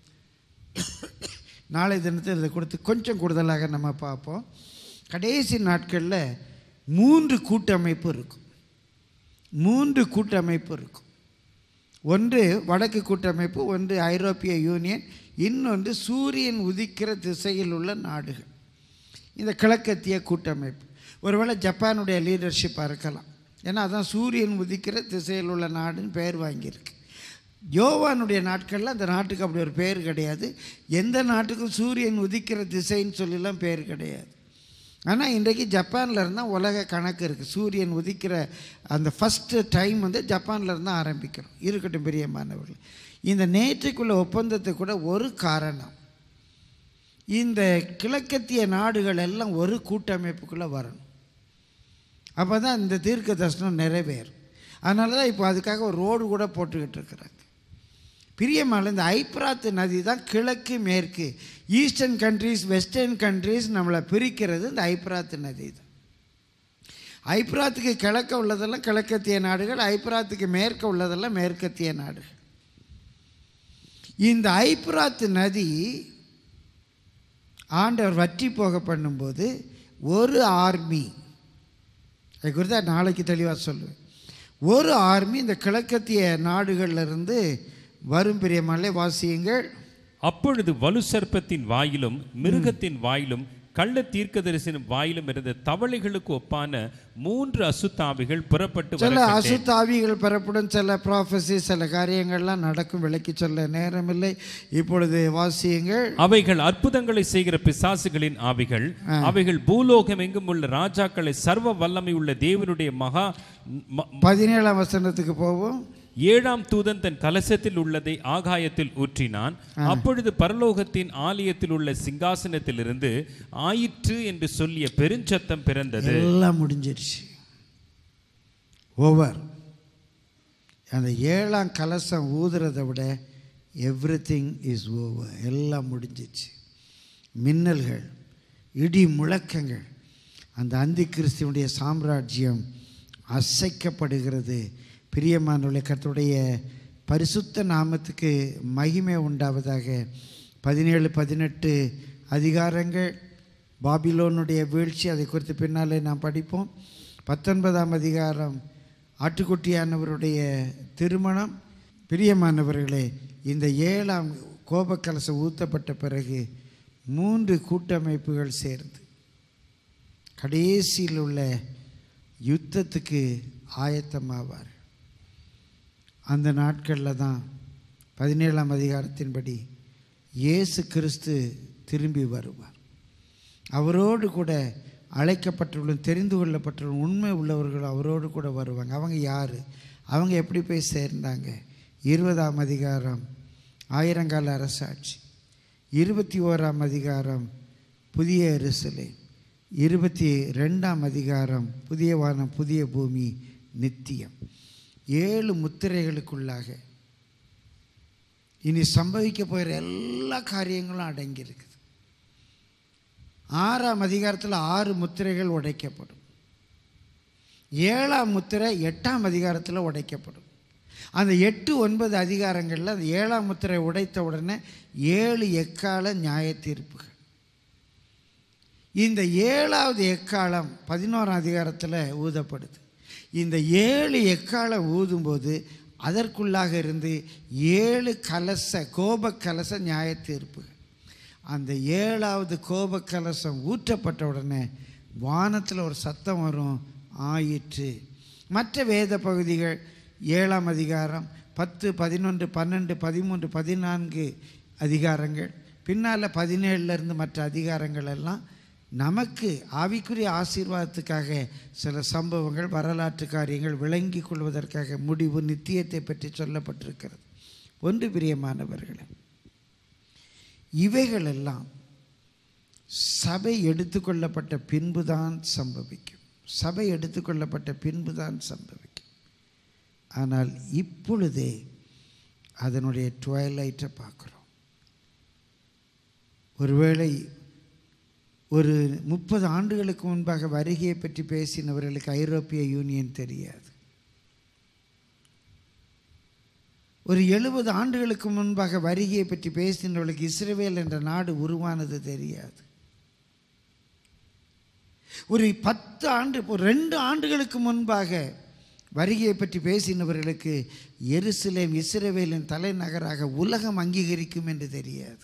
Speaker 1: நாளை தினத்தில் இதை கொடுத்து கொஞ்சம் கூடுதலாக நம்ம பார்ப்போம் கடைசி நாட்களில் மூன்று கூட்டமைப்பு இருக்கும் மூன்று கூட்டமைப்பு இருக்கும் ஒன்று வடக்கு கூட்டமைப்பு ஒன்று ஐரோப்பிய யூனியன் இன்னொன்று சூரியன் உதிக்கிற திசையில் உள்ள நாடுகள் இந்த கிழக்கத்திய கூட்டமைப்பு ஒருவேளை ஜப்பானுடைய லீடர்ஷிப்பாக இருக்கலாம் ஏன்னா அதான் சூரியன் உதிக்கிற திசையில் உள்ள நாடுன்னு பெயர் வாங்கியிருக்கு யோவானுடைய நாட்களில் அந்த நாட்டுக்கு அப்படி ஒரு பேர் கிடையாது எந்த நாட்டுக்கும் சூரியன் உதிக்கிற திசைன்னு சொல்லிலாம் பேர் கிடையாது ஆனால் இன்றைக்கு ஜப்பானில் இருந்தால் உலக கணக்கு இருக்குது சூரியன் உதிக்கிற அந்த ஃபஸ்ட்டு டைம் வந்து ஜப்பானில் இருந்தால் ஆரம்பிக்கிறோம் இருக்கட்டும் பிரியமானவர்கள் இந்த நேற்றுக்குள்ள ஒப்பந்தத்துக்கு கூட ஒரு காரணம் இந்த கிழக்கத்திய நாடுகள் எல்லாம் ஒரு கூட்டமைப்புக்குள்ளே வரணும் அப்போ தான் இந்த தீர்க்க தரிசனம் நிறைவேறும் அதனால தான் இப்போ அதுக்காக ஒரு ரோடு கூட போட்டுக்கிட்டு இருக்கிறாங்க பிரியமான இந்த ஐப்ராத்து நதி தான் கிழக்கு மேற்கு ஈஸ்டர்ன் கண்ட்ரீஸ் வெஸ்டர்ன் கண்ட்ரீஸ் நம்மளை பிரிக்கிறது இந்த ஐப்ராத்து நதி தான் ஐப்ராத்துக்கு கிழக்க உள்ளதெல்லாம் கிழக்கத்திய நாடுகள் ஐப்ராத்துக்கு மேற்க உள்ளதெல்லாம் மேற்கத்திய நாடுகள் இந்த ஐப்ராத்து நதி ஆண்டவர் வற்றி போக பண்ணும்போது ஒரு ஆர்மி அது குறித்து நாளைக்கு தெளிவாக சொல்லுவேன் ஒரு ஆர்மி இந்த கிழக்கத்திய நாடுகளில் இருந்து வரும் பிரியமாலே வாசியுங்கள்
Speaker 2: அப்பொழுது வலு சர்ப்பத்தின் வாயிலும் மிருகத்தின் வாயிலும் கள்ள தீர்க்கதரிசனின் வாயிலும் இருந்த தவளைகளுக்கு ஒப்பான மூன்று அசுத்தாவிகள் புறப்பட்டு
Speaker 1: சில
Speaker 2: வரக்கண்டேன்.
Speaker 1: அசுத்தாவிகள் பெறப்படும் சில ப்ராஃபஸி சில காரியங்கள்லாம் நடக்கும் விளக்கி சொல்ல நேரமில்லை இப்பொழுது வாசியுங்கள்
Speaker 2: அவைகள் அற்புதங்களை செய்கிற பிசாசுகளின் ஆவிகள் அவைகள் பூலோகம் எங்கும் உள்ள ராஜாக்களை சர்வ வல்லமை உள்ள தேவனுடைய மகா ம-
Speaker 1: பதினேழாம் வசனத்துக்கு போவோம்
Speaker 2: ஏழாம் தூதன் தன் கலசத்தில் உள்ளதை ஆகாயத்தில் ஊற்றினான் அப்பொழுது பரலோகத்தின் ஆலயத்தில் உள்ள சிங்காசனத்திலிருந்து ஆயிற்று என்று சொல்லிய பெருஞ்சத்தம் பிறந்தது
Speaker 1: எல்லாம் முடிஞ்சிருச்சு ஓவர் அந்த ஏழாம் கலசம் ஊதுறதை விட எவ்ரி திங் இஸ் ஓவர் எல்லாம் முடிஞ்சிச்சு மின்னல்கள் இடி முழக்கங்கள் அந்த அந்தி கிறிஸ்துவனுடைய சாம்ராஜ்யம் அசைக்கப்படுகிறது பிரியமானவர்களே கர்த்தருடைய பரிசுத்த நாமத்துக்கு மகிமை உண்டாவதாக பதினேழு பதினெட்டு அதிகாரங்கள் பாபிலோனுடைய வீழ்ச்சி அதை குறித்து பின்னாலே நாம் படிப்போம் பத்தொன்பதாம் அதிகாரம் ஆட்டுக்குட்டியானவருடைய திருமணம் பிரியமானவர்களே இந்த ஏழாம் கோபக்கலசம் ஊற்றப்பட்ட பிறகு மூன்று கூட்டமைப்புகள் சேர்ந்து கடைசியில் உள்ள யுத்தத்துக்கு ஆயத்தமாவார் அந்த நாட்களில் தான் பதினேழாம் அதிகாரத்தின்படி இயேசு கிறிஸ்து திரும்பி வருவார் அவரோடு கூட அழைக்கப்பட்டுள்ள தெரிந்து கொள்ளப்பட்டுள்ள உண்மை உள்ளவர்கள் அவரோடு கூட வருவாங்க அவங்க யார் அவங்க எப்படி போய் சேர்ந்தாங்க இருபதாம் அதிகாரம் ஆயிரங்கால அரசாட்சி இருபத்தி ஓராம் அதிகாரம் புதிய எருசலே இருபத்தி ரெண்டாம் அதிகாரம் புதிய வானம் புதிய பூமி நித்தியம் ஏழு முத்திரைகளுக்குள்ளாக இனி சம்பவிக்க போகிற எல்லா காரியங்களும் அடங்கியிருக்குது ஆறாம் அதிகாரத்தில் ஆறு முத்திரைகள் உடைக்கப்படும் ஏழாம் முத்திரை எட்டாம் அதிகாரத்தில் உடைக்கப்படும் அந்த எட்டு ஒன்பது அதிகாரங்களில் அந்த ஏழாம் முத்திரை உடைத்த உடனே ஏழு எக்கால நியாய தீர்ப்புகள் இந்த ஏழாவது எக்காலம் பதினோராம் அதிகாரத்தில் ஊதப்படுது இந்த ஏழு எக்காலம் ஊதும்போது அதற்குள்ளாக இருந்து ஏழு கலச கோப கலச நியாய தீர்ப்புகள் அந்த ஏழாவது கோப கலசம் ஊற்றப்பட்ட உடனே வானத்தில் ஒரு சத்தம் வரும் ஆயிற்று மற்ற வேத பகுதிகள் ஏழாம் அதிகாரம் பத்து பதினொன்று பன்னெண்டு பதிமூன்று பதினான்கு அதிகாரங்கள் பின்னால் பதினேழுலேருந்து மற்ற அதிகாரங்கள் எல்லாம் நமக்கு ஆவிக்குரிய ஆசீர்வாதத்துக்காக சில சம்பவங்கள் வரலாற்று காரியங்கள் விளங்கி கொள்வதற்காக முடிவு நித்தியத்தை பற்றி சொல்லப்பட்டிருக்கிறது ஒன்று பிரியமானவர்களே இவைகளெல்லாம் சபை எடுத்துக்கொள்ளப்பட்ட பின்புதான் சம்பவிக்கும் சபை எடுத்துக்கொள்ளப்பட்ட பின்புதான் சம்பவிக்கும் ஆனால் இப்பொழுதே அதனுடைய டுவெலைட்டை பார்க்குறோம் ஒருவேளை ஒரு முப்பது ஆண்டுகளுக்கு முன்பாக வருகையை பற்றி பேசினவர்களுக்கு ஐரோப்பிய யூனியன் தெரியாது ஒரு எழுபது ஆண்டுகளுக்கு முன்பாக வருகையை பற்றி பேசினவர்களுக்கு இஸ்ரேல் என்ற நாடு உருவானது தெரியாது ஒரு பத்து ஆண்டு ஒரு ரெண்டு ஆண்டுகளுக்கு முன்பாக வருகையை பற்றி பேசினவர்களுக்கு எருசலேம் இஸ்ரேவேலின் தலைநகராக உலகம் அங்கீகரிக்கும் என்று தெரியாது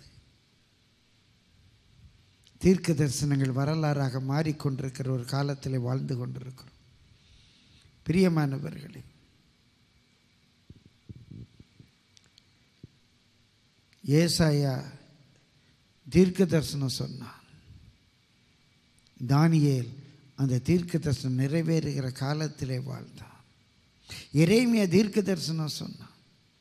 Speaker 1: தீர்க்க தரிசனங்கள் வரலாறாக மாறிக்கொண்டிருக்கிற ஒரு காலத்தில் வாழ்ந்து கொண்டிருக்கிறோம் பிரியமானவர்களே ஏசாயா தீர்க்க தரிசனம் சொன்னான் தானியேல் அந்த தீர்க்க தரிசனம் நிறைவேறுகிற காலத்திலே வாழ்ந்தான் இறைமைய தீர்க்க தரிசனம் சொன்னான்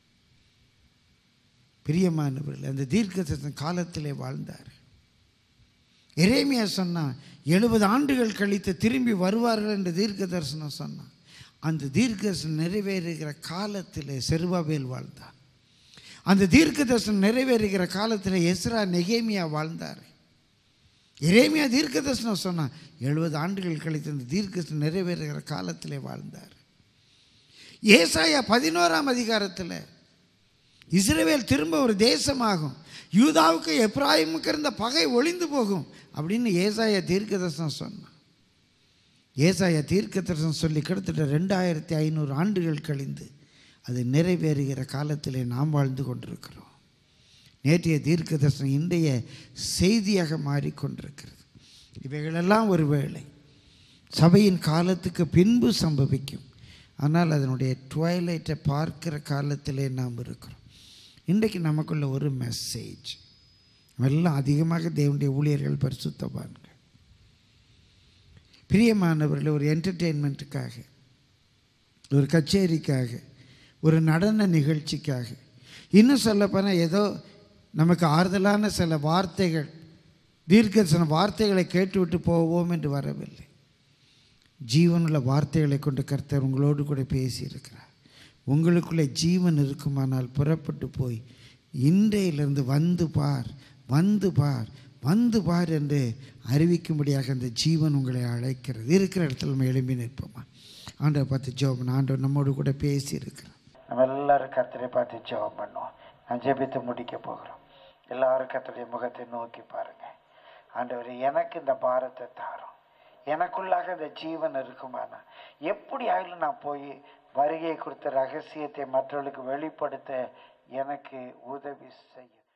Speaker 1: பிரியமானவர்கள் அந்த தீர்க்க தரிசனம் காலத்திலே வாழ்ந்தார் இறைமையா சொன்னான் எழுபது ஆண்டுகள் கழித்து திரும்பி வருவார்கள் என்று தீர்க்க தரிசனம் சொன்னான் அந்த தீர்க்க தரிசனம் நிறைவேறுகிற காலத்திலே செருபாபேல் வாழ்ந்தான் அந்த தீர்க்க தரிசனம் நிறைவேறுகிற காலத்தில் எஸ்ரா நெகேமியா வாழ்ந்தார் எரேமியா தீர்க்க தரிசனம் சொன்னான் எழுபது ஆண்டுகள் கழித்து அந்த தீர்க்க தரிசனம் நிறைவேறுகிற காலத்திலே வாழ்ந்தார் ஏசாயா பதினோராம் அதிகாரத்தில் இஸ்ரேவேல் திரும்ப ஒரு தேசமாகும் யூதாவுக்கு எப்ராஹிமுக்கு இருந்த பகை ஒளிந்து போகும் அப்படின்னு ஏசாயா தீர்க்க தரிசனம் சொன்னான் ஏசாயா தீர்க்க தரிசனம் சொல்லி கிட்டத்தட்ட ரெண்டாயிரத்தி ஐநூறு ஆண்டுகள் கழிந்து அது நிறைவேறுகிற காலத்திலே நாம் வாழ்ந்து கொண்டிருக்கிறோம் நேற்றைய தீர்க்க தரிசனம் இன்றைய செய்தியாக மாறிக்கொண்டிருக்கிறது இவைகளெல்லாம் ஒரு வேளை சபையின் காலத்துக்கு பின்பு சம்பவிக்கும் ஆனால் அதனுடைய டுவைலைட்டை பார்க்கிற காலத்திலே நாம் இருக்கிறோம் இன்றைக்கு நமக்குள்ள ஒரு மெசேஜ் எல்லாம் அதிகமாக தேவனுடைய ஊழியர்கள் பரிசுத்தவான்கள் பிரியமானவர்கள் ஒரு என்டர்டெயின்மெண்ட்டுக்காக ஒரு கச்சேரிக்காக ஒரு நடன நிகழ்ச்சிக்காக இன்னும் சொல்லப்போனால் ஏதோ நமக்கு ஆறுதலான சில வார்த்தைகள் தீர்க்கதரிசன வார்த்தைகளை கேட்டுவிட்டு போவோம் என்று வரவில்லை ஜீவனுள்ள வார்த்தைகளை கொண்டு கர்த்தர் உங்களோடு கூட பேசியிருக்கிறார் உங்களுக்குள்ளே ஜீவன் இருக்குமானால் புறப்பட்டு போய் இன்றையிலிருந்து வந்து பார் வந்து பார் வந்து பார் என்று அறிவிக்கும்படியாக அந்த ஜீவன் உங்களை அழைக்கிறது இருக்கிற இடத்துல நம்ம எழும்பி நிற்போமா ஆண்டவர் பார்த்து ஜோபன் ஆண்டவர் நம்மோடு கூட பேசி இருக்கிறார் நம்ம எல்லாரும் கர்த்தரை பார்த்து ஜெபம் பண்ணுவோம் நான் ஜெபித்து முடிக்க போகிறோம் எல்லாரும் கர்த்தருடைய முகத்தை நோக்கி பாருங்க ஆண்டவர் எனக்கு இந்த பாரத்தை தாரும் எனக்குள்ளாக இந்த ஜீவன் இருக்குமானா எப்படி ஆயிலும் நான் போய் வருகை கொடுத்த ரகசியத்தை மற்றவர்களுக்கு வெளிப்படுத்த எனக்கு உதவி செய்யும்